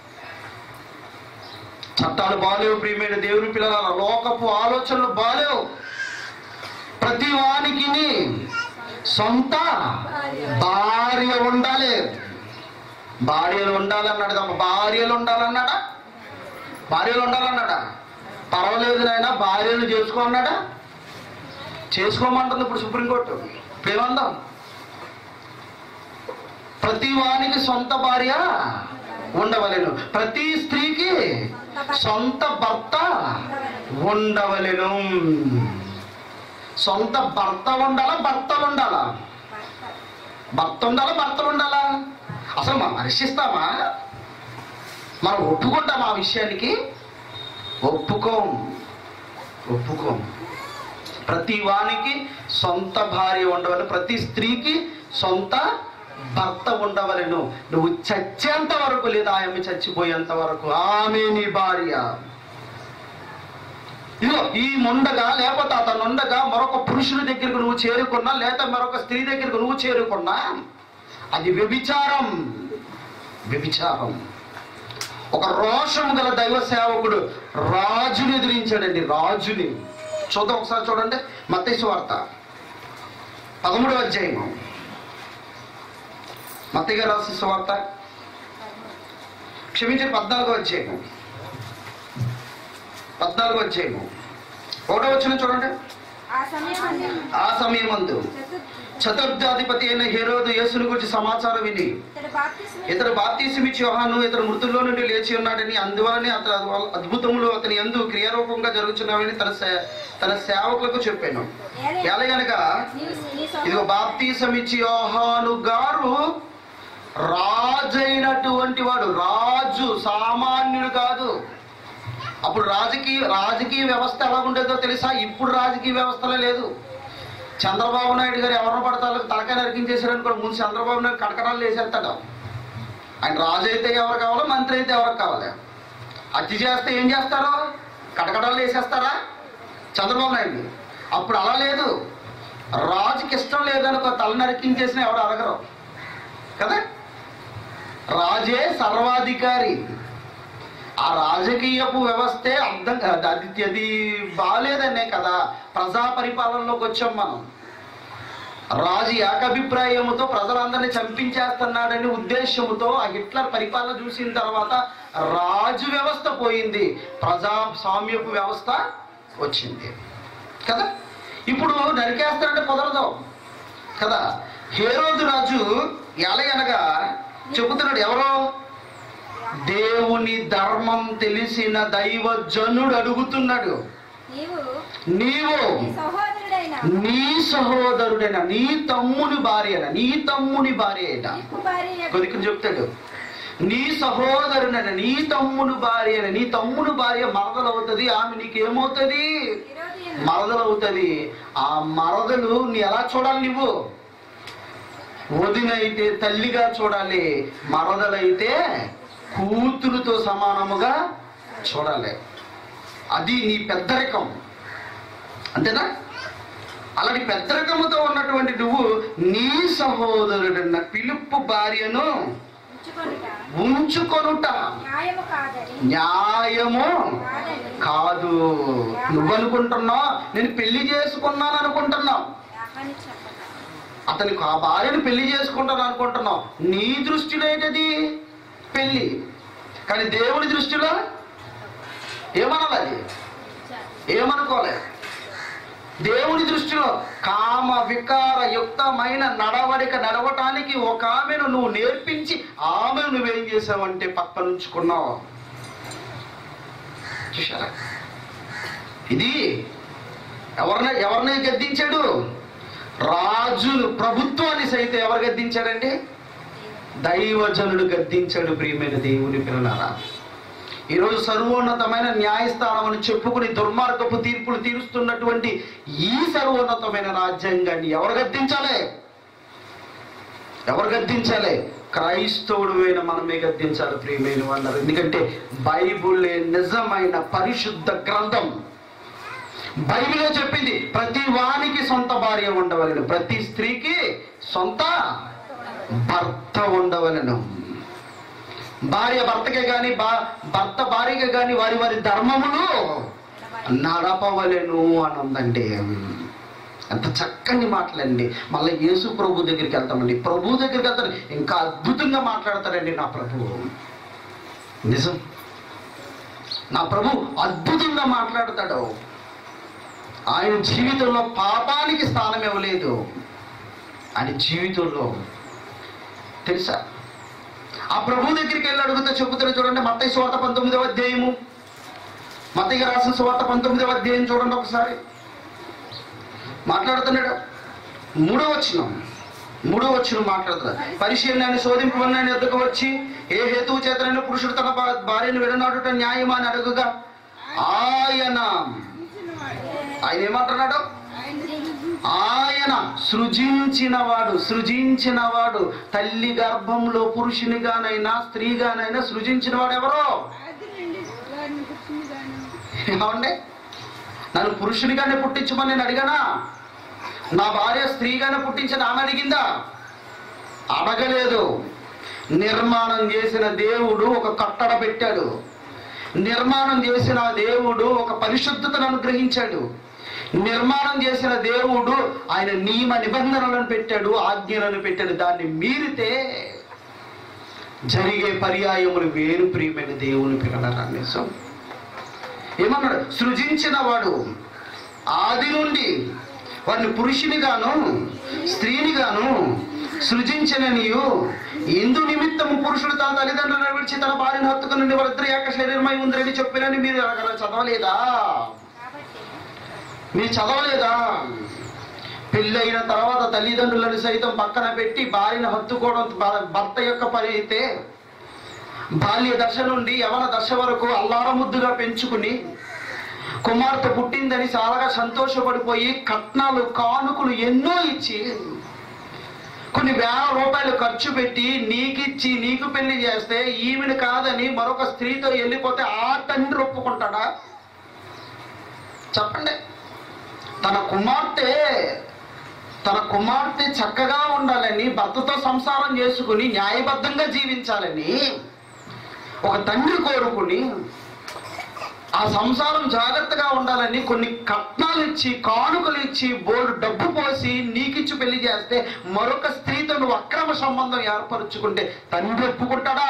చట్టాలు బాలేవు ప్రియమైన దేవుని పిల్లల లోకపు ఆలోచనలు బాలేవు ప్రతి వానికి సొంత భార్య ఉండాలి భార్యలు ఉండాలన్నాడు తప్ప భార్యలు ఉండాలన్నాడా భార్యలు ఉండాలన్నాడా పర్వాలేదు నాయన భార్యలు చేసుకో అన్నాడా చేసుకోమంటుంది ఇప్పుడు సుప్రీంకోర్టు ఇప్పుడు ఏమందాం ప్రతి వానికి సొంత భార్య ఉండవలెను ప్రతి స్త్రీకి సొంత భర్త ఉండవలెను సొంత భర్త ఉండాలా భర్తలు ఉండాలా భర్త ఉండాలా భర్తలు ఉండాలా అసలు మనం హర్షిస్తామా మనం ఒప్పుకుంటాం ఆ విషయానికి ఒప్పుకోం ఒప్పుకోం ప్రతి వానికి సొంత భార్య ఉండవని ప్రతి స్త్రీకి సొంత భర్త ఉండవలను నువ్వు చచ్చేంత వరకు లేదా ఆమె చచ్చిపోయేంత వరకు ఆమె నీ భార్య ఇదిగో ఈ ముండగా లేకపోతే అతను ఉండగా మరొక పురుషుని దగ్గరకు నువ్వు చేరుకున్నా లేక మరొక స్త్రీ దగ్గరకు నువ్వు చేరుకున్నా అది వ్యభిచారం వ్యభిచారం ఒక రోషం గల దైవ సేవకుడు రాజుని ఎదిరించాడండి రాజుని చూద్దాం ఒకసారి చూడండి మత్తయి వార్త పదమూడవ అధ్యాయము మత్తయ్య గారు రాసిన సువార్త క్షమించి పద్నాలుగో అధ్యాయము పద్నాలుగో అధ్యాయము ఒకటో వచ్చిన చూడండి ఆ సమయం ఆ సమయం అందు చతుర్థాధిపతి అయిన హేరోదు యేసుని గురించి సమాచారం విని ఇతడు బాప్తిస్మ ఇతడు బాప్తీసమిచ్చి యోహాను ఇతడు మృతుల్లో నుండి లేచి ఉన్నాడని అందువలనే అతను అద్భుతములు అతని ఎందు క్రియారూపంగా జరుగుతున్నావని తన సే- తన సేవకులకు చెప్పాను ఎలాగనగా నీవు నీ ఇదిగో బాప్తీసమిచ్చి యోహాను గారు రాజైనటువంటి వాడు రాజు సామాన్యుడు కాదు అప్పుడు రాజకీయ రాజకీయ వ్యవస్థ ఎలా ఉండేదో తెలుసా ఇప్పుడు రాజకీయ వ్యవస్థలో లేదు చంద్రబాబు నాయుడు గారు ఎవరిని పడతారు తలకాయ నరికించేశారని కూడా ముందు చంద్రబాబు నాయుడు కటకటాలు వేసేస్తాడు ఆయన రాజు అయితే ఎవరు కావాలో మంత్రి అయితే ఎవరికి కావాలి హత్య చేస్తే ఏం చేస్తారు కటకటాలు వేసేస్తారా చంద్రబాబు నాయుడు అప్పుడు అలా లేదు రాజుకి ఇష్టం లేదనుకో తల నరికించేసిన ఎవరు అడగరు కదా రాజే సర్వాధికారి ఆ రాజకీయపు వ్యవస్థే అర్థం కాదు అది అది బాగాలేదనే కదా ప్రజా పరిపాలనలోకి వచ్చాం మనం రాజు ఏకాభిప్రాయముతో ప్రజలందరినీ చంపించేస్తున్నాడని ఉద్దేశముతో ఆ హిట్లర్ పరిపాలన చూసిన తర్వాత రాజు వ్యవస్థ పోయింది ప్రజాస్వామ్యపు వ్యవస్థ వచ్చింది కదా ఇప్పుడు నరికేస్తాడంటే కుదరదు కదా హేరోదు రాజు ఎలగనగా చెబుతున్నాడు ఎవరో దేవుని ధర్మం తెలిసిన దైవజనుడు అడుగుతున్నాడు నీవు నీవు నీ సహోదరుడైన నీ సహోదరుడైన నీ తమ్ముని భార్య నీ తమ్ముని భార్య అయిన నీకు భార్య కొరికి చెప్తాడు నీ సహోదరునైన నీ తమ్ముని భార్య నీ తమ్ముని భార్య మరదలవుతుంది ఆమె నీకేమవుతుంది విరోధి మరదలవుతుంది ఆ మరదలు నీ ఎలా చూడాలి నువ్వు వదినైతే తల్లిగా చూడాలి మరదలైతే కూతురుతో సమానముగా చూడాలి అది నీ పెద్దరికం అంతేనా అలాంటి పెద్దరికముతో ఉన్నటువంటి నువ్వు నీ సహోదరుడన్న పిలుపు భార్యను ఉంచుకొనుట ఉంచుకొనుట న్యాయము కాదని న్యాయము కాదని కాదు నువ్వనుకుంటున్నావు నేను పెళ్లి చేసుకున్నాను అనుకుంటున్నావు అని చెప్పక అతనికి ఆ భార్యను పెళ్లి చేసుకుంటాను అనుకుంటున్నావు నీ దృష్టిలో ఏంటది పెళ్లి కానీ దేవుని దృష్టిలో ఏమనాలి అది ఏమనుకోలే దేవుని దృష్టిలో కామ వికార యుక్తమైన నడవడిక నడవటానికి ఒక ఆమెను నువ్వు నేర్పించి ఆమెను నువ్వేం చేసావంటే పక్కన ఉంచుకున్నావు చూసారా ఇది ఎవరిని ఎవరిని గద్దించాడు రాజును ప్రభుత్వాన్ని సైతం ఎవరు గద్దించాడండి దైవజనుడు గద్దించాడు ప్రియమైన దేవుని పిల్లలారా ఈరోజు సర్వోన్నతమైన న్యాయస్థానం అని చెప్పుకుని దుర్మార్గపు తీర్పులు తీరుస్తున్నటువంటి ఈ సర్వోన్నతమైన రాజ్యాంగాన్ని ఎవరు గద్దించాలి ఎవరు గద్దించాలి క్రైస్తవుడువైన మనమే గద్దించాలి ప్రియమైన వాళ్ళు ఎందుకంటే బైబుల్లే నిజమైన పరిశుద్ధ గ్రంథం బైబిలే చెప్పింది ప్రతి వానికి సొంత భార్య ఉండవలను ప్రతి స్త్రీకి సొంత భర్త ఉండవలను భార్య భర్తకే గాని బా- భర్త భార్యకే గాని వారి వారి ధర్మములు నడపవలెను అని ఉందండి ఎంత చక్కని మాటలండి మళ్ళీ యేసు ప్రభు దగ్గరికి వెళ్తామండి ప్రభు దగ్గరికి వెళ్తాను ఇంకా అద్భుతంగా మాట్లాడతారండి నా ప్రభు నిజం నా ప్రభు అద్భుతంగా మాట్లాడతాడు ఆయన జీవితంలో పాపానికి స్థానం ఇవ్వలేదు ఆయన జీవితంలో తెలుసా ఆ ప్రభు దగ్గరికి వెళ్ళి అడుగుతా చెబుతాడు చూడండి మత్తయి సువార్త పంతొమ్మిదవ అధ్యాయము మత్తయ్య రాసిన సువార్త పంతొమ్మిదవ అధ్యాయం చూడండి ఒకసారి మాట్లాడుతున్నాడు మూడో వచ్చిన మూడో వచ్చిన మాట్లాడుతున్నాడు పరిశీలన శోధింపమని ఎద్దుకు వచ్చి ఏ హేతువు చేతనైనా పురుషుడు తన భా- భార్యను విడనాడుట న్యాయమా అని అడుగుగా ఆయన ఆయన ఏమంటున్నాడు ఆయన సృజించినవాడు సృజించినవాడు తల్లి గర్భంలో పురుషునిగానైనా స్త్రీగానైనా సృజించినవాడు ఎవరో ఏమండి నన్ను పురుషునిగానే పుట్టించమని నేను అడిగానా నా భార్య స్త్రీగానే పుట్టించని ఆమె అడిగిందా అడగలేదు నిర్మాణం చేసిన దేవుడు ఒక కట్టడ పెట్టాడు నిర్మాణం చేసిన దేవుడు ఒక పరిశుద్ధతను అనుగ్రహించాడు నిర్మాణం చేసిన దేవుడు ఆయన నియమ నిబంధనలను పెట్టాడు ఆజ్ఞలను పెట్టాడు దాన్ని మీరితే జరిగే పర్యాయములు వేరు ప్రియమైన దేవుని పిల్లల నిజం ఏమన్నాడు సృజించిన వాడు ఆది నుండి వాడిని పురుషునిగాను స్త్రీనిగాను సృజించిన నీవు ఇందు నిమిత్తము పురుషుడు తన తల్లిదండ్రులను విడిచి తన భార్యను హత్తుకుని నుండి వాళ్ళిద్దరు ఏక శరీరమై ఉందని చెప్పినని మీరు అక్కడ చదవలేదా కాబట్టి మీరు చదవలేదా పెళ్ళైన తర్వాత తల్లిదండ్రులను సైతం పక్కన పెట్టి భార్యను హత్తుకోవడం భ- భర్త యొక్క పని అయితే బాల్య దశ నుండి యవన దశ వరకు అల్లారముద్దుగా పెంచుకుని కుమార్తె పుట్టిందని చాలా సంతోషపడిపోయి కట్నాలు కానుకలు ఎన్నో ఇచ్చి కొన్ని వేల రూపాయలు ఖర్చు పెట్టి నీకిచ్చి నీకు పెళ్లి చేస్తే ఈమెను కాదని మరొక స్త్రీతో వెళ్ళిపోతే ఆ తండ్రి ఒప్పుకుంటాడా చెప్పండి తన కుమార్తె తన కుమార్తె చక్కగా ఉండాలని భర్తతో సంసారం చేసుకుని న్యాయబద్ధంగా జీవించాలని ఒక తండ్రి కోరుకుని ఆ సంసారం జాగ్రత్తగా ఉండాలని కొన్ని కట్నాలు ఇచ్చి కానుకలు ఇచ్చి బోర్డు డబ్బు పోసి నీకిచ్చి పెళ్లి చేస్తే మరొక స్త్రీతో నువ్వు అక్రమ సంబంధం ఏర్పరచుకుంటే తండ్రి ఒప్పుకుంటాడా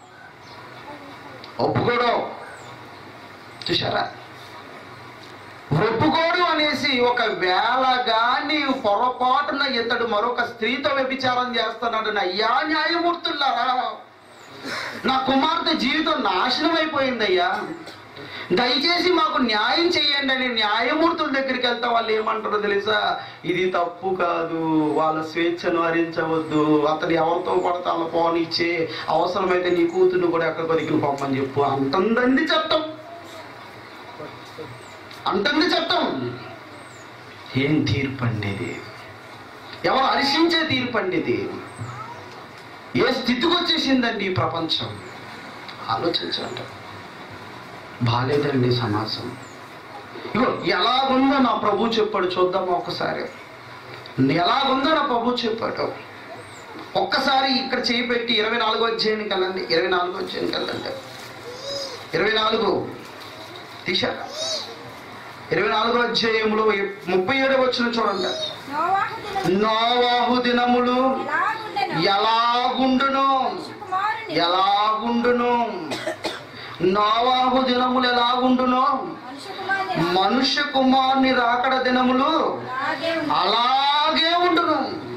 ఒప్పుకోడు చూసారా ఒప్పుకోడు అనేసి ఒక వేళగా నీవు పొరపాటున ఇతడు మరొక స్త్రీతో వ్యభిచారం చేస్తున్నాడు అయ్యా న్యాయమూర్తులారా నా కుమార్తె జీవితం నాశనం అయిపోయిందయ్యా దయచేసి మాకు న్యాయం చేయండి అని న్యాయమూర్తుల దగ్గరికి వెళ్తే వాళ్ళు ఏమంటారో తెలుసా ఇది తప్పు కాదు వాళ్ళ స్వేచ్ఛను హరించవద్దు అతను ఎవరితో పడితే వాళ్ళ పోనిచ్చే అవసరమైతే నీ కూతురు కూడా ఎక్కడ కొరికి పంపని చెప్పు అంటుందండి చట్టం అంటుంది చట్టం ఏం తీర్పు అండి ఇది ఎవరు హర్షించే తీర్పు అండి ఇది ఏ స్థితికి వచ్చేసిందండి ఈ ప్రపంచం ఆలోచించండి బాలేదండి సమాజం ఇగో ఎలాగుందో నా ప్రభు చెప్పాడు చూద్దామా ఒకసారి ఎలాగుందో నా ప్రభు చెప్పాడు ఒక్కసారి ఇక్కడ చేయి పెట్టి ఇరవై నాలుగో అధ్యాయానికి వెళ్ళండి ఇరవై నాలుగో అధ్యాయానికి వెళ్ళండి ఇరవై నాలుగు తీశారా ఇరవై నాలుగో అధ్యాయంలో ముప్పై ఏడో వచ్చిన చూడండి నోవాహు దినము నోవాహు దినములు ఎలాగుండెను? ఎలాగుండును మనుష్య కుమారుని ఎలాగుండును నోవాహు దినములు ఎలాగుండును మనుష్య కుమారుని మనుష్య కుమారుని రాకడ దినములు అలాగే ఉండు. అలాగే ఉండును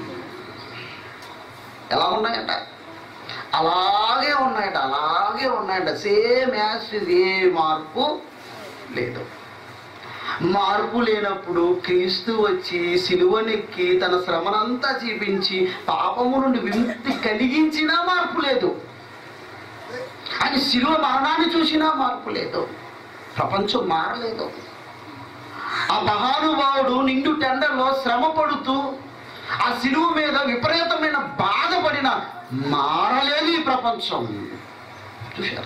ఎలా ఉన్నాయంట అలాగే ఉన్నాయంట అలాగే ఉన్నాయంట సేమ్ యాజ్ ఏ మార్పు లేదు మార్పు లేనప్పుడు క్రీస్తు వచ్చి సిలువనెక్కి తన శ్రమనంతా చూపించి పాపము నుండి విముక్తి కలిగించినా మార్పు లేదు ఆయన సిలువ మరణాన్ని చూసినా మార్పు లేదు ప్రపంచం మారలేదు ఆ మహానుభావుడు నిండు టెండర్లో శ్రమ పడుతూ ఆ సిలువ మీద విపరీతమైన బాధపడిన మారలేదు ఈ ప్రపంచం చూశారు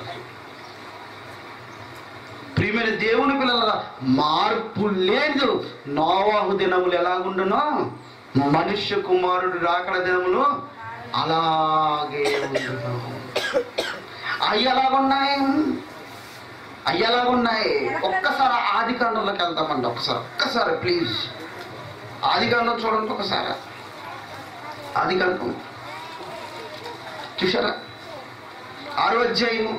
ప్రియమైన దేవుని పిల్లల మార్పు లేదు నోవాహు దినములు ఎలాగుండునో మనుష్య కుమారుడు రాకడ దినములు అలాగే ఉండును అవి ఎలాగున్నాయి అవి ఎలాగున్నాయి ఒక్కసారి ఆది కాండంలోకి వెళ్తామండి ఒక్కసారి ఒక్కసారి ప్లీజ్ ఆది కాండం చూడండి ఒకసారి ఆది కాండం చూసారా ఆరో అధ్యాయము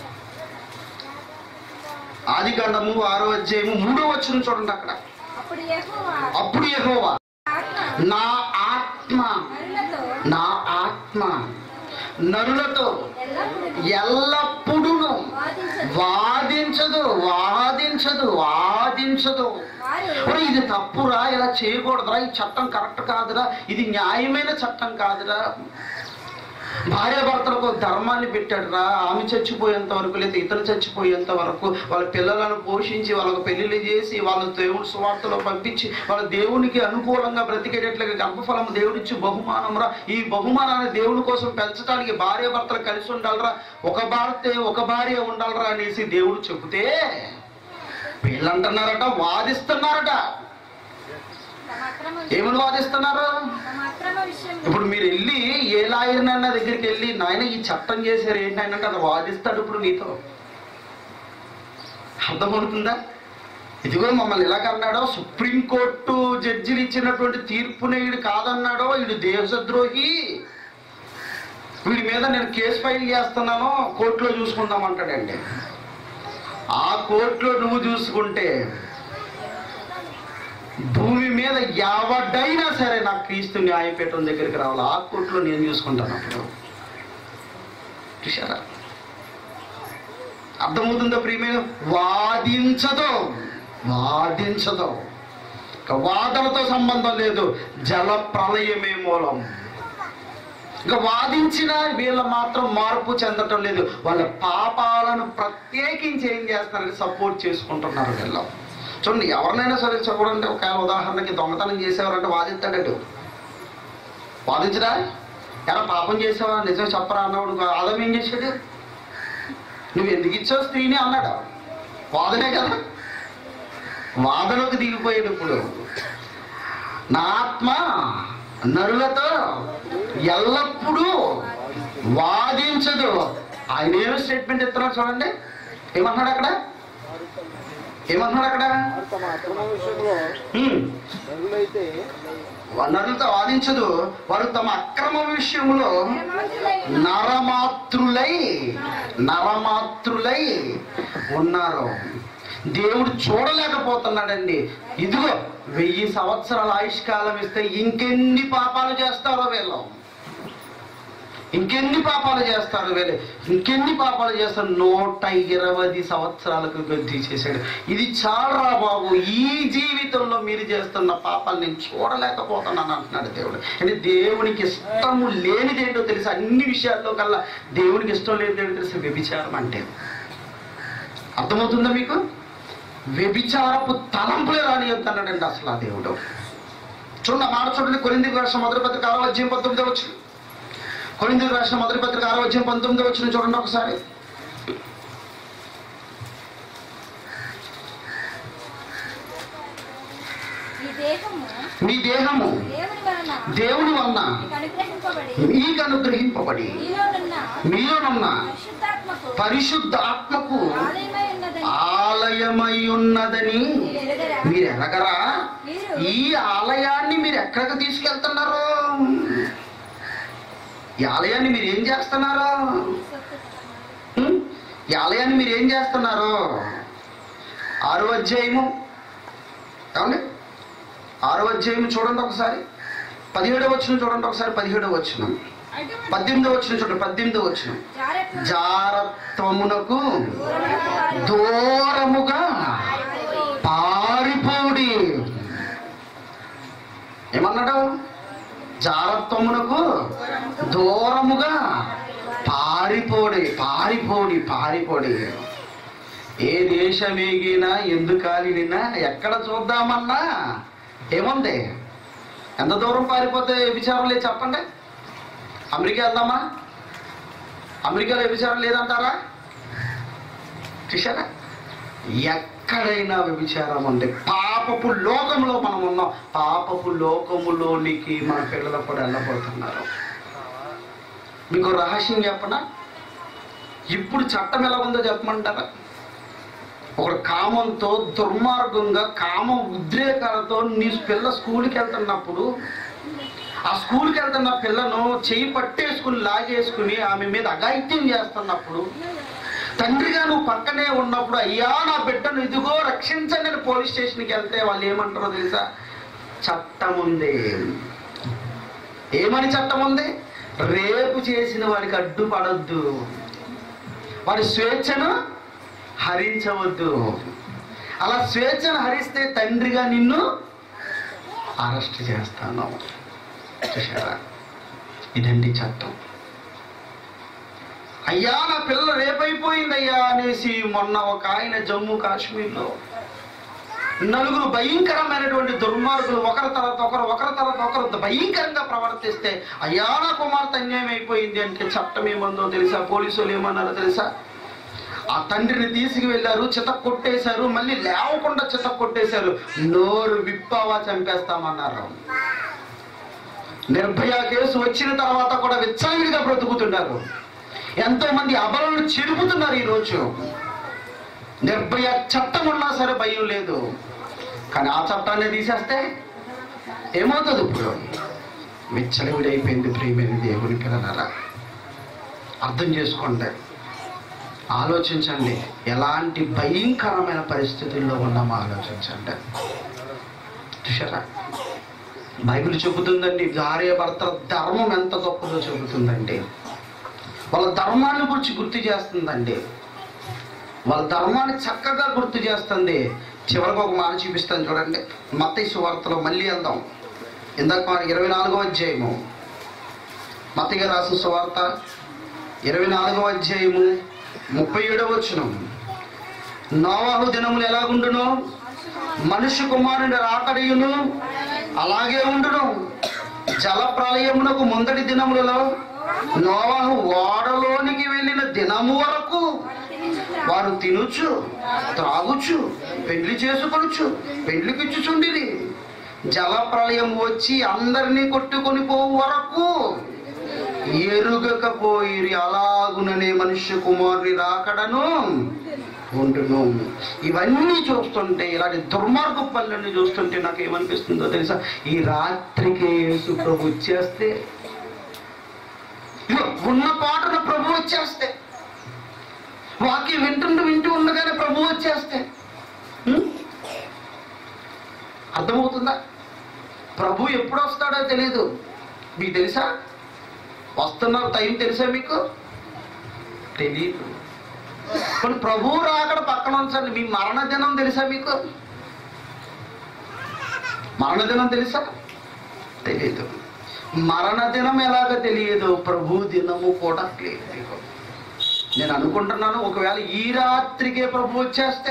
ఆది కాండము ఆరో అధ్యాయము మూడో వచ్చిన చూడండి అక్కడ అప్పుడు యెహోవా అప్పుడు యెహోవా ఆత్మ నా ఆత్మ నరులతో నా ఆత్మ నరులతో ఎల్లప్పుడూ ఎల్లప్పుడూ వాదించదు. వాదించదు వాదించదు వాదించదు వారు ఒరే, ఇది తప్పురా ఇలా చేయకూడదురా ఈ చట్టం కరెక్ట్ కాదురా ఇది న్యాయమైన చట్టం కాదురా భార్య భర్తలకు ఒక ధర్మాన్ని పెట్టాడు రా ఆమె చచ్చిపోయేంత వరకు లేదా ఇతను చచ్చిపోయేంత వరకు వాళ్ళ పిల్లలను పోషించి వాళ్ళకు పెళ్లిళ్ళు చేసి వాళ్ళ దేవుడి సువార్తలో పంపించి వాళ్ళ దేవునికి అనుకూలంగా బ్రతికేటట్లుగా గర్భఫలం దేవుడిచ్చి బహుమానం రా ఈ బహుమానాన్ని దేవుని కోసం పెంచడానికి భార్య భర్తలు కలిసి ఉండాలరా ఒక భార్య ఒక భార్య ఉండాలరా అనేసి దేవుడు చెబితే వీళ్ళంటున్నారట వాదిస్తున్నారట తమ అక్రమ ఏమని వాదిస్తున్నారు తమ అక్రమ విషయం ఇప్పుడు మీరు వెళ్ళి ఏ లాయర్నైనా దగ్గరికి వెళ్ళి నాయన ఈ చట్టం చేశారు ఏంటంటే అది వాదిస్తాడు ఇప్పుడు నీతో అర్థమవుతుందా ఇదిగో మమ్మల్ని ఎలా అన్నాడో సుప్రీంకోర్టు జడ్జిలు ఇచ్చినటువంటి తీర్పుని వీడు కాదన్నాడో వీడు దేశద్రోహి వీడి మీద నేను కేసు ఫైల్ చేస్తున్నాను కోర్టులో చూసుకుందాం అంటాడండి ఆ కోర్టులో నువ్వు చూసుకుంటే భూమి మీద ఎవడైనా సరే నాకు క్రీస్తు న్యాయపీఠం దగ్గరికి రావాలి ఆ కోర్టులో నేను చూసుకుంటాను అప్పుడు చూసారా అర్థమవుతుందో ప్రియమైన వాదించదు వాదించదు ఇక వాదనతో సంబంధం లేదు జల ప్రళయమే మూలం ఇంకా వాదించిన వీళ్ళ మాత్రం మార్పు చెందటం లేదు వాళ్ళ పాపాలను ప్రత్యేకించి ఏం చేస్తున్నారంటే సపోర్ట్ చేసుకుంటున్నారు వీళ్ళు చూడండి ఎవరినైనా సరే చూడండి ఒక ఉదాహరణకి దొంగతనం చేసేవారంటే వాదిస్తాడు వాదించరా ఎలా పాపం చేసావా నిజం చెప్పరా అన్నవాడు ఆదం ఏం చేశాడు నువ్వు ఎందుకు ఇచ్చావు స్త్రీని అన్నాడు వాదనే కదా వాదనకు దిగిపోయాడు ఇప్పుడు నా ఆత్మ నరులతో ఎల్లప్పుడూ వాదించదు ఆయన ఏమో స్టేట్మెంట్ ఇస్తున్నాడు చూడండి ఏమన్నాడు అక్కడ ఏమన్నాడు అక్కడ వారు తమ అక్రమ విషయంలో హ్మ్. నరులైతే నరులతో వాదించదు వారు తమ అక్రమ విషయంలో నిర్మాతులై నరమాతృలై నరమాతృలై ఉన్నారు దేవుడు చూడలేకపోతున్నాడండి ఇదిగో వెయ్యి సంవత్సరాల ఆయుష్కాలం ఇస్తే ఇంకెన్ని పాపాలు చేస్తారో వీళ్ళు ఇంకెన్ని పాపాలు చేస్తారు వీళ్ళు ఇంకెన్ని పాపాలు చేస్తారు నూట ఇరవై సంవత్సరాలకు గద్ది చేశాడు ఇది చాలరా బాబు ఈ జీవితంలో మీరు చేస్తున్న పాపాలు నేను చూడలేకపోతున్నాను అంటున్నాడు దేవుడు అంటే దేవునికి ఇష్టము లేనిదేంటో తెలుసు అన్ని విషయాల్లో కల్లా దేవునికి ఇష్టం లేనిదేంటో తెలుసు వ్యభిచారం అంటే అర్థమవుతుందా మీకు వ్యభిచారపు తలంపులే రాని అన్నాడండి అసలు ఆ దేవుడు చూడండి ఆ మాట చూడండి కొరింది రాష్ట్రం మొదటి పత్రిక ఆరో అధ్యాయం పంతొమ్మిది వచ్చిన కొరింది రాష్ట్రం మొదటి పత్రిక ఆరో అధ్యాయం పంతొమ్మిది వచ్చిన చూడండి ఒకసారి ఈ దేహము మీ దేహము దేవుని వలన దేవుని వలన మీకు అనుగ్రహింపబడి మీకు అనుగ్రహింపబడి మీలోనున్న మీలోనున్న పరిశుద్ధాత్మకు పరిశుద్ధ ఆత్మకు ఆలయమై ఉన్నదని ఆలయమై ఉన్నదని మీరు ఎరుగరా మీరు ఎరగరా మీరు ఈ ఆలయాన్ని మీరు ఎక్కడికి తీసుకెళ్తున్నారు ఈ ఆలయాన్ని మీరు ఏం చేస్తున్నారు హ్మ్? ఈ ఆలయాన్ని మీరు ఏం చేస్తున్నారు ఆరో అధ్యాయము ఏమండి ఆరో అధ్యాయము చూడండి ఒకసారి పదిహేడవ వచ్చిన చూడండి ఒకసారి పదిహేడవ వచ్చిన అటువంటి పద్దెనిమిదో వచ్చిన చూడండి పద్దెనిమిదో వచ్చిన జారత్వం జారత్వమునకు దూరముగా దూరముగా పారిపోడి ఏమన్నాడు జారత్వమునకు దూరముగా పారిపోడి పారిపోడి పారిపోడి ఏ దేశమేగినా ఎందుకు కాలినా ఎక్కడ చూద్దామన్నా ఏముంది ఎంత దూరం పారిపోతే విచారం లేదు చెప్పండి అమెరికా వెళ్దామా అమెరికాలో వ్యభిచారం లేదంటారా చూసారా ఎక్కడైనా వ్యభిచారం ఉంది పాపపు లోకంలో మనం ఉన్నాం పాపపు లోకములోనికి మన పిల్లలు కూడా వెళ్ళబోతున్నారు మీకు రహస్యం చెప్పనా ఇప్పుడు చట్టం ఎలా ఉందో చెప్పమంటారా ఒక కామంతో దుర్మార్గంగా కామ ఉద్రేకాలతో నీ పిల్ల స్కూల్కి వెళ్తున్నప్పుడు ఆ స్కూల్కి వెళ్తున్న పిల్లను చేయి పట్టేసుకుని లాగేసుకుని ఆమె మీద అఘాయిత్యం చేస్తున్నప్పుడు తండ్రిగా నువ్వు పక్కనే ఉన్నప్పుడు అయ్యా నా బిడ్డను ఇదిగో రక్షించండి అని పోలీస్ స్టేషన్కి వెళ్తే వాళ్ళు ఏమంటారో తెలుసా చట్టం ఉంది ఏమని చట్టం ఉంది రేపు చేసిన వాడికి అడ్డుపడొద్దు వాడి స్వేచ్ఛను హరించవద్దు అలా స్వేచ్ఛను హరిస్తే తండ్రిగా నిన్ను అరెస్ట్ చేస్తాను చూసారా ఇదండి చట్టం అయ్యా నా పిల్ల రేపైపోయిందయ్యా అనేసి మొన్న ఒక ఆయన జమ్మూ కాశ్మీర్లో నలుగురు భయంకరమైనటువంటి దుర్మార్గులు ఒకరి తర్వాత ఒకరు ఒకరి తర్వాత ఒకరు భయంకరంగా ప్రవర్తిస్తే అయ్యా నా కుమార్తె అన్యాయం అయిపోయింది అంటే చట్టం ఏమందో తెలుసా పోలీసులు ఏమన్నారో తెలుసా ఆ తండ్రిని తీసుకువెళ్ళారు చిత కొట్టేశారు మళ్ళీ లేవకుండా చిత కొట్టేశారు నోరు విప్పావా చంపేస్తామన్నారు నిర్భయ కేసు వచ్చిన తర్వాత కూడా విచ్చలవిడిగా బ్రతుకుతున్నారు ఎంతో మంది అబలను చెరుపుతున్నారు ఈరోజు నిర్భయ చట్టం ఉన్నా సరే భయం లేదు కానీ ఆ చట్టాన్ని తీసేస్తే ఏమవుతుంది ఇప్పుడు విచ్చలవిడైపోయింది ప్రియమైన దేవుని పిల్లలారా అర్థం చేసుకోండి ఆలోచించండి ఎలాంటి భయంకరమైన పరిస్థితుల్లో ఉన్నామో ఆలోచించండి చూసారా బైబిల్ చెబుతుందండి భార్య భర్తల ధర్మం ఎంత గొప్పదో చెబుతుందండి వాళ్ళ ధర్మాన్ని గురించి గుర్తు చేస్తుందండి వాళ్ళ ధర్మాన్ని చక్కగా గుర్తు చేస్తుంది చివరికి ఒక మాట చూపిస్తాను చూడండి మత్తయి సువార్తలో మళ్ళీ వెళ్దాం ఇందాక మన ఇరవై నాలుగో అధ్యాయము మత్తయ్య రాసిన సువార్త ఇరవై నాలుగవ అధ్యాయము ముప్పై ఏడవ వచనం నోవాహు దినములు ఎలాగుండును మనుష్య కుమారుని రాకడియును అలాగే ఉండును జల ప్రళయమునకు ముందటి దినములలో నోవాహు ఓడలోనికి వెళ్ళిన దినము వరకు వారు తినుచు త్రాగుచు పెళ్లి చేసుకొనుచు పెళ్లికిచ్చుచుండిరి జల ప్రళయం వచ్చి అందరినీ కొట్టుకొని పోవు వరకు ఎరుగకపోయిరి అలాగుననే మనుష్య కుమారుని రాకడను ఉండును ఇవన్నీ చూస్తుంటే ఇలాంటి దుర్మార్గ పనులన్నీ చూస్తుంటే నాకు ఏమనిపిస్తుందో తెలుసా ఈ రాత్రికి యేసు ప్రభు వచ్చేస్తే ఇదిగో ఉన్న పాటను ప్రభు వచ్చేస్తే వాక్యం వింటుంటూ వింటూ ఉండగానే ప్రభు వచ్చేస్తే ఉం? అర్థమవుతుందా ప్రభు ఎప్పుడు వస్తాడో తెలియదు మీకు తెలుసా వస్తున్న టైం తెలుసా మీకు తెలియదు కొన్ని ప్రభు రాకడ పక్కన ఉంచండి మీ మరణ దినం తెలుసా మీకు మరణ దినం తెలుసా తెలియదు మరణ దినం ఎలాగ తెలియదు ప్రభు దినము కూడా తెలియదు మీకు నేను అనుకుంటున్నాను ఒకవేళ ఈ రాత్రికే ప్రభు వచ్చేస్తే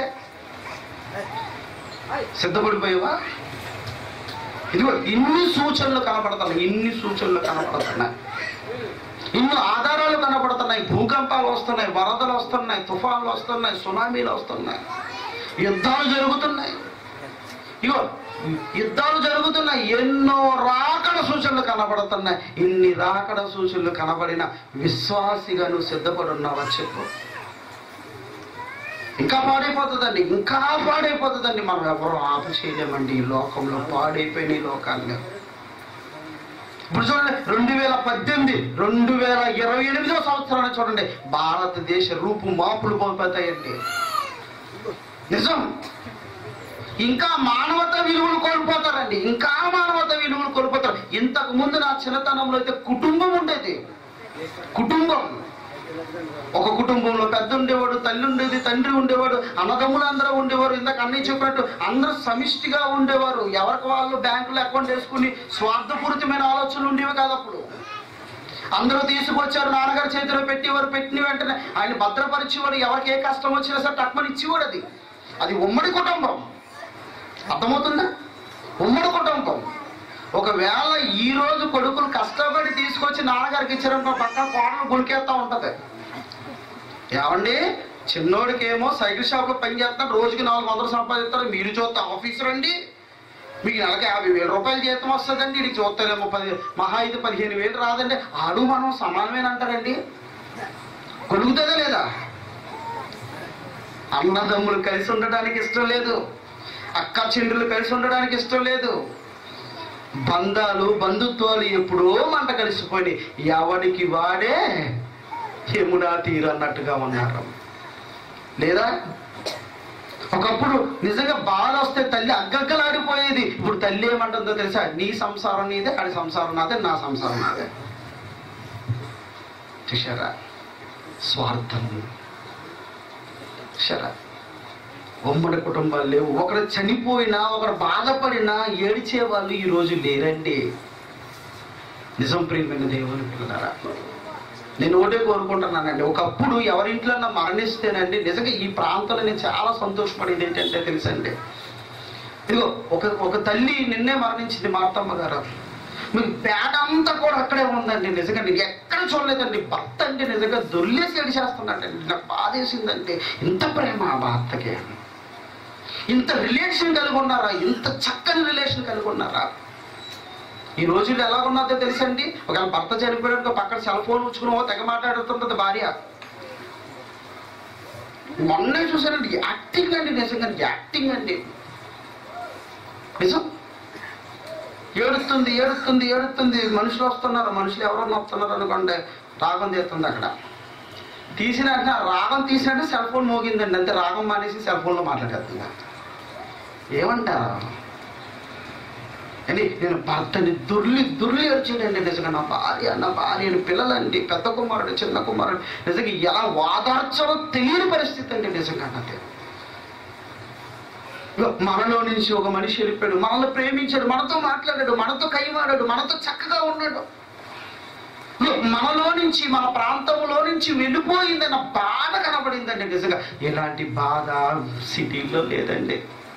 సిద్ధపడిపోయావా ఇదిగో ఇన్ని సూచనలు కనపడుతున్నాయి ఇన్ని సూచనలు కనపడుతున్నాయి ఇన్ని ఆధారాలు కనపడుతున్నాయి భూకంపాలు వస్తున్నాయి వరదలు వస్తున్నాయి తుఫాన్లు వస్తున్నాయి సునామీలు వస్తున్నాయి యుద్ధాలు జరుగుతున్నాయి ఇగో యుద్ధాలు జరుగుతున్నాయి ఎన్నో రాకడ సూచనలు కనబడుతున్నాయి ఇన్ని రాకడ సూచనలు కనబడిన విశ్వాసిగా నువ్వు సిద్ధపడి ఉన్నావా చెప్పు ఇంకా పాడైపోతుందండి ఇంకా పాడైపోతుందండి మనం ఎవరు ఆప చేయలేమండి ఈ లోకంలో పాడైపోయిన ఈ లోకాన్ని ఇప్పుడు చూడండి రెండు వేల పద్దెనిమిది రెండు వేల ఇరవై ఎనిమిదో సంవత్సరాన్ని చూడండి భారతదేశ రూపు మాపులు పోతాయండి నిజం ఇంకా మానవత విలువలు కోల్పోతారండి ఇంకా మానవత విలువలు కోల్పోతారు ఇంతకు ముందు నా చిన్నతనంలో అయితే కుటుంబం ఉండేది కుటుంబం ఒక కుటుంబంలో పెద్ద ఉండేవాడు తల్లి ఉండేది తండ్రి ఉండేవాడు అన్నదమ్ములు అందరూ ఉండేవారు ఇందాక అన్నయ్య చెప్పినట్టు అందరూ సమిష్టిగా ఉండేవారు ఎవరికి వాళ్ళు బ్యాంకులో అకౌంట్ వేసుకుని స్వార్థపూరితమైన ఆలోచనలు ఉండేవి కాదు అప్పుడు అందరూ తీసుకొచ్చారు నాన్నగారు చేతిలో పెట్టేవారు పెట్టిన వెంటనే ఆయన భద్రపరిచేవాడు ఎవరికి ఏ కష్టం వచ్చినా సరే తక్కువని ఇచ్చేవాడు అది అది ఉమ్మడి కుటుంబం అర్థమవుతుందా ఉమ్మడి కుటుంబం ఒకవేళ ఈ రోజు కొడుకులు కష్టపడి తీసుకొచ్చి నాన్నగారికి ఇచ్చారనుకో పక్కన కోడలు గుడికేస్తా ఉంటది ఏమండి చిన్నోడికేమో సైకిల్ షాప్ లో పని చేస్తాడు రోజుకి నాలుగు వందలు సంపాదిస్తారు మీరు చూస్తే ఆఫీసర్ అండి మీకు నెలకి యాభై వేల రూపాయలు జీతం వస్తుందండి ఇది చూస్తేనేమో పది మహా అయితే పదిహేను వేలు రాదండి ఆడు మనం సమానమేనంటారండి కొలుగుతుందా లేదా అన్నదమ్ములు కలిసి ఉండడానికి ఇష్టం లేదు అక్క చెల్లెలు కలిసి ఉండడానికి ఇష్టం లేదు బంధాలు బంధుత్వాలు ఎప్పుడో మంట కలిసిపోయి ఎవడికి వాడే యమునా తీరు అన్నట్టుగా ఉన్నారు లేదా ఒకప్పుడు నిజంగా బాధ వస్తే తల్లి అగ్గగ్గలాడిపోయేది ఇప్పుడు తల్లి ఏమంటుందో తెలుసా నీ సంసారం నీదే ఆడి సంసారం నాదే నా సంసారం నాదే చూశారా స్వార్థం చూశారా ఉమ్మడి కుటుంబాలు లేవు ఒకరు చనిపోయినా ఒకరు బాధపడినా ఏడిచే వాళ్ళు ఈ రోజు లేరండి నిజం ప్రియమైన దేవుని పిల్లరా నేను ఒకటే కోరుకుంటున్నానండి ఒకప్పుడు ఎవరింట్లో మరణిస్తేనండి నిజంగా ఈ ప్రాంతంలో నేను చాలా సంతోషపడేది ఏంటంటే తెలుసండి ఇదిగో ఒక ఒక తల్లి నిన్నే మరణించింది మార్తమ్మ గారు మీకు పేట అంతా కూడా అక్కడే ఉందండి నిజంగా నేను ఎక్కడ చూడలేదండి భర్త అంటే నిజంగా దొల్లేసి ఏడిచేస్తున్నాడండి నాకు బాధేసిందంటే ఇంత ప్రేమ ఆ భర్తకి ఇంత రిలేషన్ కలిగి ఉన్నారా ఇంత చక్కని రిలేషన్ కలిగి ఉన్నారా ఈ రోజుల్లో ఎలా ఉన్నదో తెలుసండి ఒకవేళ భర్త చనిపోయాడు పక్కన సెల్ ఫోన్ ఉంచుకుని ఓ తెగ మాట్లాడుతుంటుంది భార్య మొన్నే చూసానండి యాక్టింగ్ అండి నిజంగా యాక్టింగ్ అండి నిజం ఏడుస్తుంది ఏడుస్తుంది ఏడుస్తుంది మనుషులు వస్తున్నారు మనుషులు ఎవరన్నా వస్తున్నారు అనుకోండి రాగం తీస్తుంది అక్కడ తీసిన వెంటనే ఆ రాగం తీసినట్టు సెల్ ఫోన్ మోగిందండి అంతే రాగం మానేసి సెల్ ఫోన్లో మాట్లాడేస్తుంది ఏమంటారు అని నేను భర్తని దుర్లి దుర్లి ఏడ్చాడండి నిజంగా నా భార్య నా భార్య అని పిల్లలండి పెద్ద కుమారుడు చిన్న కుమారుడు నిజంగా ఎలా వాదార్చాలో తెలియని పరిస్థితి అండి నిజంగా నాది ఇగో మనలో నుంచి ఒక మనిషి వెళ్ళిపోయాడు మనల్ని ప్రేమించాడు మనతో మాట్లాడాడు మనతో కైమాడాడు మనతో చక్కగా ఉన్నాడు ఇగో మనలో నుంచి మన ప్రాంతంలో నుంచి వెళ్ళిపోయిందన్న బాధ కనబడిందండి నిజంగా ఎలాంటి బాధ సిటీలో లేదండి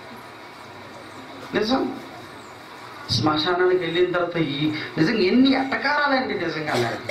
నిజం శ్మశానానికి వెళ్ళిన తర్వాత ఈ నిజంగా ఎన్ని ఎట్టకారాలండి నిజంగా అలాంటి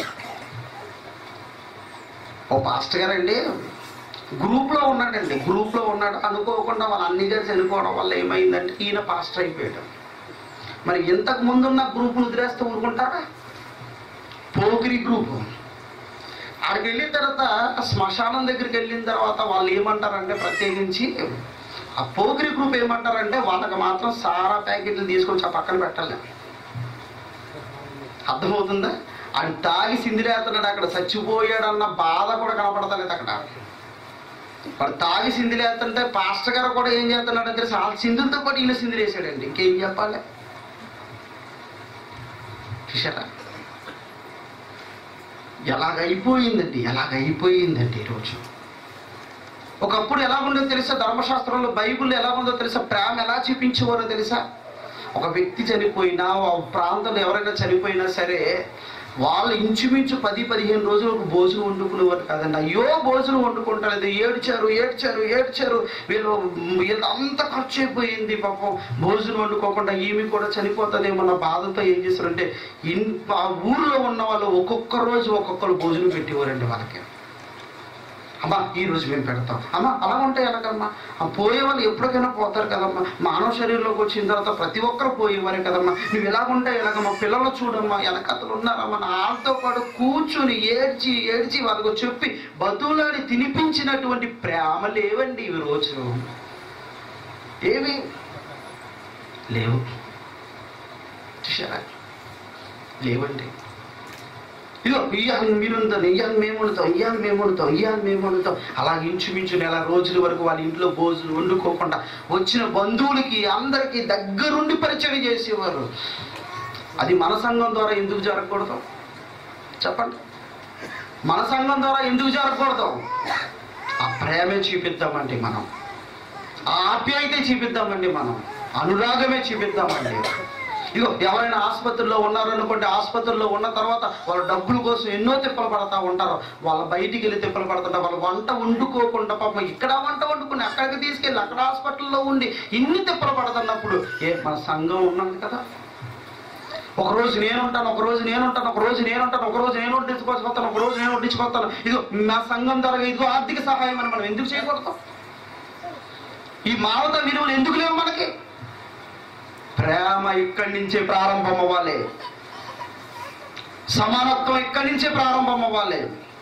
ఓ పాస్టర్ గారండి గ్రూప్లో ఉన్నాడండి గ్రూప్లో ఉన్నాడు అనుకోకుండా వాళ్ళ అన్ని గారు చనిపోవడం వల్ల ఏమైందంటే ఈయన పాస్టర్ అయిపోయాడు మరి ఇంతకు ముందున్న గ్రూపులు వదిలేస్తే ఊరుకుంటారా పోకిరి గ్రూపు ఆడికి వెళ్ళిన తర్వాత ఆ శ్మశానం దగ్గరికి వెళ్ళిన తర్వాత వాళ్ళు ఏమంటారంటే ప్రత్యేకించి ఆ పోకిరి గ్రూప్ ఏమంటారంటే వాళ్ళకి మాత్రం సారా ప్యాకెట్లు తీసుకొచ్చి ఆ పక్కన పెట్టాలి అర్థమవుతుందా ఆయన తాగి సిందిరేస్తున్నాడు అక్కడ చచ్చిపోయాడన్న బాధ కూడా కనపడతలేదు అక్కడ వాడు తాగి సిందిలేస్తుంటే పాస్టర్ గారు కూడా ఏం చేస్తున్నాడు అంటే ఆ సింధులతో పాటు ఈయన సిందిలేసాడండి ఇంకేం చెప్పాలి చూసారా ఎలాగైపోయిందండి ఎలాగైపోయిందండి ఈరోజు ఒకప్పుడు ఎలా ఉండదో తెలుసా ధర్మశాస్త్రంలో బైబిల్లో ఎలా ఉందో తెలుసా ప్రేమ ఎలా చూపించేవారో తెలుసా ఒక వ్యక్తి చనిపోయినా ఆ ప్రాంతంలో ఎవరైనా చనిపోయినా సరే వాళ్ళు ఇంచుమించు పది పదిహేను రోజులకు భోజనం వండుకునేవారు కాదండి అయ్యో భోజనం వండుకుంటారు ఏడ్చారు ఏడ్చారు ఏడ్చారు వీళ్ళు వీళ్ళు అంత ఖర్చు అయిపోయింది పాపం భోజనం వండుకోకుండా ఈమె కూడా చనిపోతుందేమన్న బాధతో ఏం చేస్తారంటే ఇన్ ఆ ఊర్లో ఉన్న వాళ్ళు ఒక్కొక్క రోజు ఒక్కొక్కరు భోజనం పెట్టేవారండి వాళ్ళకి అమ్మా ఈ రోజు మేము పెడతాం అమ్మా అలా ఉంటే ఎలాగమ్మా ఆ పోయే వాళ్ళు ఎప్పటికైనా పోతారు కదమ్మా మానవ శరీరంలోకి వచ్చిన తర్వాత ప్రతి ఒక్కరు పోయేవారే కదమ్మా నువ్వు ఎలాగుంటే ఎలాగమ్మా పిల్లలు చూడమ్మా ఎలకతలు ఉన్నారమ్మా నా వాళ్ళతో పాటు కూర్చుని ఏడ్చి ఏడ్చి వాళ్ళకు చెప్పి బతులాడి తినిపించినటువంటి ప్రేమ లేవండి ఈ రోజు ఏమి లేవు చూసారా లేవండి ఇదిగో ఇయ్యాలి మీరు వండుతారు ఇయ్యాలి మేము వండుతాం ఇయ్యాలి మేము వండుతాం ఇయ్యాలి మేము వండుతాం అలా ఇంచుమించు నెల రోజుల వరకు వాళ్ళ ఇంట్లో భోజనం వండుకోకుండా వచ్చిన బంధువులకి అందరికీ దగ్గరుండి పరిచయం చేసేవారు అది మన సంఘం ద్వారా ఎందుకు జరగకూడదు చెప్పండి మన సంఘం ద్వారా ఎందుకు జరగకూడదు ఆ ప్రేమే చూపిద్దామండి మనం ఆ ఆప్యాయతే చూపిద్దామండి మనం అనురాగమే చూపిద్దామండి ఇదిగో ఎవరైనా ఆసుపత్రిలో ఉన్నారనుకోండి ఆసుపత్రిలో ఉన్న తర్వాత వాళ్ళ డబ్బుల కోసం ఎన్నో తిప్పలు పడతా ఉంటారు వాళ్ళ బయటికి వెళ్ళి తిప్పలు పడుతుంటారు వాళ్ళు వంట వండుకోకుండా పాపం ఇక్కడ వంట వండుకుని అక్కడికి తీసుకెళ్ళి అక్కడ హాస్పిటల్లో ఉండి ఇన్ని తిప్పలు పడుతున్నప్పుడు ఏ మన సంఘం ఉన్నది కదా ఒక రోజు నేను ఉంటాను ఒక రోజు నేను ఉంటాను ఒక రోజు నేను ఉంటాను ఒక రోజు నేను వడ్డించుకొస్తాను ఒక రోజు నేను వడ్డించుకొస్తాను ఇదిగో నా సంఘం ద్వారా ఇదిగో ఆర్థిక సహాయం అని మనం ఎందుకు చేయకూడదు ఈ మానవత విలువలు ఎందుకు లేవు మనకి ప్రేమ ఇక్కడి నుంచే ప్రారంభం అవ్వాలి సమానత్వం ఇక్కడి నుంచే ప్రారంభం అవ్వాలి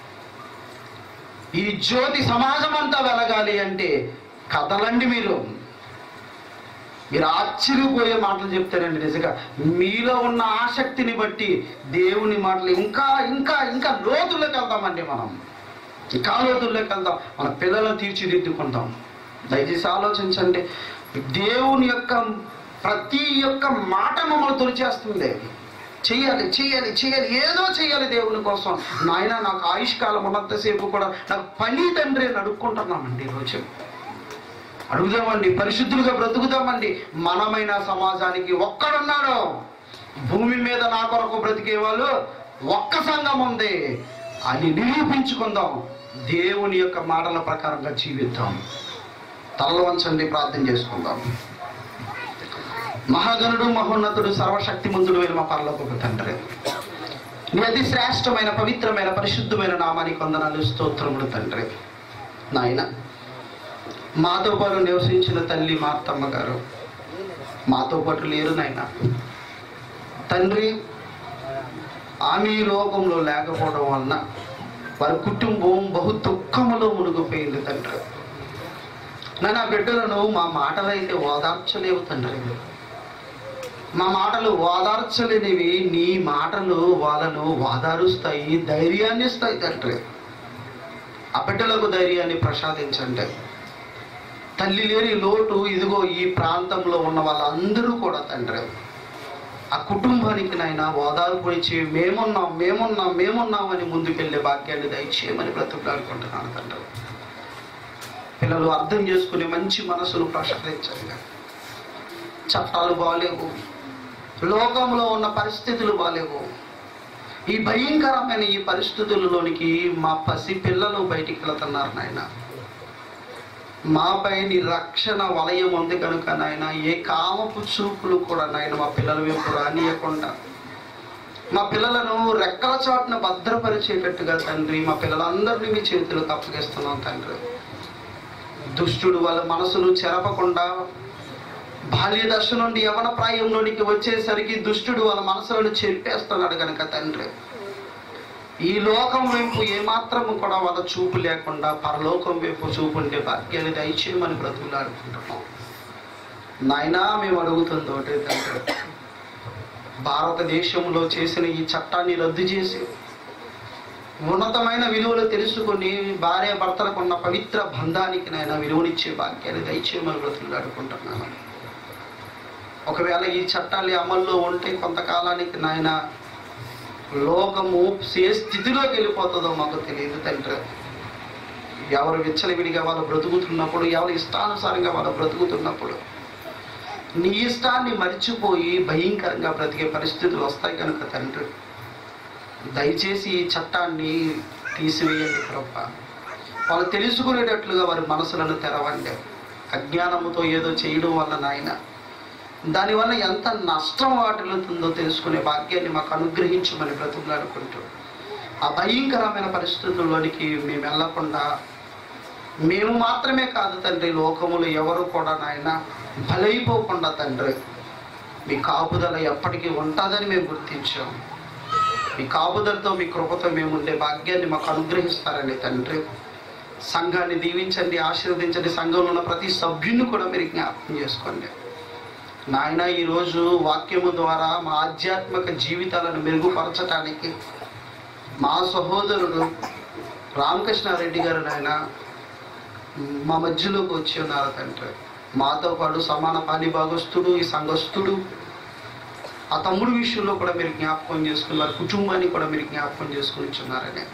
ఈ జ్యోతి సమాజం అంతా వెలగాలి అంటే కథలండి మీరు మీరు ఆశ్చర్యపోయే మాటలు చెప్తారండి నిజంగా మీలో ఉన్న ఆసక్తిని బట్టి దేవుని మాటలు ఇంకా ఇంకా ఇంకా లోతుల్లోకి వెళ్తామండి మనం ఇంకా లోతుల్లోకి వెళ్తాం మన పిల్లలను తీర్చిదిద్దుకుంటాం దయచేసి ఆలోచించండి దేవుని యొక్క ప్రతి ఒక్క మాట మమ్మల్ని తొలిచేస్తుంది చెయ్యాలి చెయ్యాలి చెయ్యాలి ఏదో చెయ్యాలి దేవుని కోసం నాయన నాకు ఆయుష్కాలం ఉన్నంతసేపు కూడా నాకు పని తండ్రి అని అడుక్కుంటున్నామండి ఈరోజు అడుగుదామండి పరిశుద్ధులుగా బ్రతుకుదామండి మనమైన సమాజానికి ఒక్కడున్నాడు భూమి మీద నా కొరకు బ్రతికే వాళ్ళు ఒక్క సంఘం ఉంది అని నిరూపించుకుందాం దేవుని యొక్క మాటల ప్రకారంగా జీవిద్దాం తల వంచండి ప్రార్థన చేసుకుందాం మహాగణుడు మహోన్నతుడు సర్వశక్తిమంతుడు అయిన మా పరలోకపు తండ్రి నీ అతి శ్రేష్టమైన పవిత్రమైన పరిశుద్ధమైన నామానికి వందనాలు స్తోత్రములు తండ్రి నాయన మాతో పాటు నివసించిన తల్లి మార్తమ్మ గారు మాతో పాటు లేరు నాయన తండ్రి ఆమె ఈ లోకంలో లేకపోవడం వలన వారి కుటుంబం బహు దుఃఖములో మునిగిపోయింది తండ్రి నా బిడ్డలను మా మాటలైతే ఓదార్చలేవు తండ్రి మా మాటలు ఓదార్చలేనివి నీ మాటలు వాళ్ళను ఓదారుస్తాయి ధైర్యాన్ని ఇస్తాయి తండ్రి ఆ బిడ్డలకు ధైర్యాన్ని ప్రసాదించండి తల్లి లేని లోటు ఇదిగో ఈ ప్రాంతంలో ఉన్న వాళ్ళందరూ కూడా తండ్రి ఆ కుటుంబానికి నాయన ఓదార్పునిచ్చి మేమున్నాం మేమున్నాం మేమున్నామని ముందుకెళ్ళే భాగ్యాన్ని దయచేయమని బ్రతుకులాడుకుంటున్నాను తండ్రి పిల్లలు అర్థం చేసుకునే మంచి మనసును ప్రసాదించండి చట్టాలు బాగాలేవు లోకంలో ఉన్న పరిస్థితులు బాగాలేవు ఈ భయంకరమైన ఈ పరిస్థితులలోనికి మా పసి పిల్లలు బయటికి వెళుతున్నారు నాయన మాపై నీ రక్షణ వలయం ఉంది కనుక నాయన ఏ కామపు చూపులు కూడా నాయన మా పిల్లల వైపు రానియకుండా మా పిల్లలను రెక్కల చాటున భద్రపరిచేటట్టుగా తండ్రి మా పిల్లలందరినీ మీ చేతులకు అప్పగిస్తున్నాం తండ్రి దుష్టుడు వాళ్ళ మనసును చెరపకుండా బాల్య దశ నుండి యవన ప్రాయంలోనికి వచ్చేసరికి దుష్టుడు వాళ్ళ మనసులను చెరిపేస్తున్నాడు కనుక తండ్రి ఈ లోకం వైపు ఏమాత్రం కూడా వాళ్ళ చూపు లేకుండా పరలోకం వైపు చూపు ఉండే భాగ్యాన్ని దయచేయమని బ్రతుకులాడుకుంటున్నాం నాయనా మేము అడుగుతుంది ఒకటే తండ్రి భారతదేశంలో చేసిన ఈ చట్టాన్ని రద్దు చేసి ఉన్నతమైన విలువలు తెలుసుకొని భార్య భర్తలకు ఉన్న పవిత్ర బంధానికి నాయన విలువనిచ్చే భాగ్యాన్ని దయచేయమని బ్రతుకులాడుకుంటున్నాను ఒకవేళ ఈ చట్టాలు అమల్లో ఉంటే కొంతకాలానికి నాయన లోకము ఏ స్థితిలోకి వెళ్ళిపోతుందో మాకు తెలియదు తండ్రి ఎవరు విచ్చలవిడిగా వాళ్ళు బ్రతుకుతున్నప్పుడు ఎవరు ఇష్టానుసారంగా వాళ్ళు బ్రతుకుతున్నప్పుడు నీ ఇష్టాన్ని మర్చిపోయి భయంకరంగా బ్రతికే పరిస్థితులు వస్తాయి కనుక తండ్రి దయచేసి ఈ చట్టాన్ని తీసివేయండి కృప వాళ్ళు తెలుసుకునేటట్లుగా వారి మనసులను తెరవండి అజ్ఞానముతో ఏదో చేయడం వల్ల నాయన దానివల్ల ఎంత నష్టం వాటిల్లుతుందో తెలుసుకునే భాగ్యాన్ని మాకు అనుగ్రహించమని బ్రతుకులాడుకుంటూ ఆ భయంకరమైన పరిస్థితుల్లోనికి మేము వెళ్లకుండా మేము మాత్రమే కాదు తండ్రి లోకములు ఎవరు కూడా నాయన బలైపోకుండా తండ్రి మీ కాపుదల ఎప్పటికీ ఉంటుందని మేము గుర్తించాం మీ కాపుదలతో మీ కృపతో మేము ఉండే భాగ్యాన్ని మాకు అనుగ్రహిస్తారండి తండ్రి సంఘాన్ని దీవించండి ఆశీర్వదించండి సంఘంలో ఉన్న ప్రతి సభ్యుని కూడా మీరు జ్ఞాపకం చేసుకోండి నాయన ఈరోజు వాక్యము ద్వారా మా ఆధ్యాత్మిక జీవితాలను మెరుగుపరచటానికి మా సహోదరుడు రామకృష్ణారెడ్డి గారు నాయన మా మధ్యలోకి వచ్చి ఉన్నారు తండ్రి మాతో పాటు సమాన పాలి భాగస్తుడు ఈ సంఘస్థుడు ఆ తమ్ముడు విషయంలో కూడా మీరు జ్ఞాపకం చేసుకుని వారి కుటుంబాన్ని కూడా మీరు జ్ఞాపకం చేసుకుని ఇచ్చున్నారని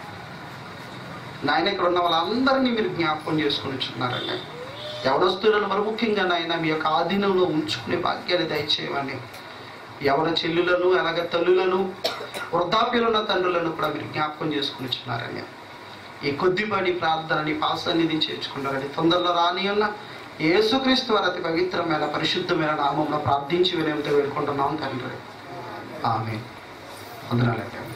నాయన ఇక్కడ ఉన్న వాళ్ళందరినీ మీరు జ్ఞాపకం చేసుకుని ఇచ్చున్నారని ఎవరస్తులను మరి ముఖ్యంగా నాయన మీ యొక్క ఆధీనంలో ఉంచుకునే భాగ్యాన్ని దయచేయమని ఎవర చెల్లులను అలాగే తల్లులను వృద్ధాప్యులున్న తండ్రులను కూడా మీరు జ్ఞాపకం చేసుకుని ఇచ్చున్నారని ఈ కొద్దిపాటి ప్రార్థనని పాసన్నిధి చేర్చుకున్నారని తొందరలో రాని ఉన్న యేసుక్రీస్తు వారి అతి పవిత్రమైన పరిశుద్ధమైన నామంలో ప్రార్థించి వినయంతో వేడుకుంటున్నాం తండ్రి ఆమె వందనాలండి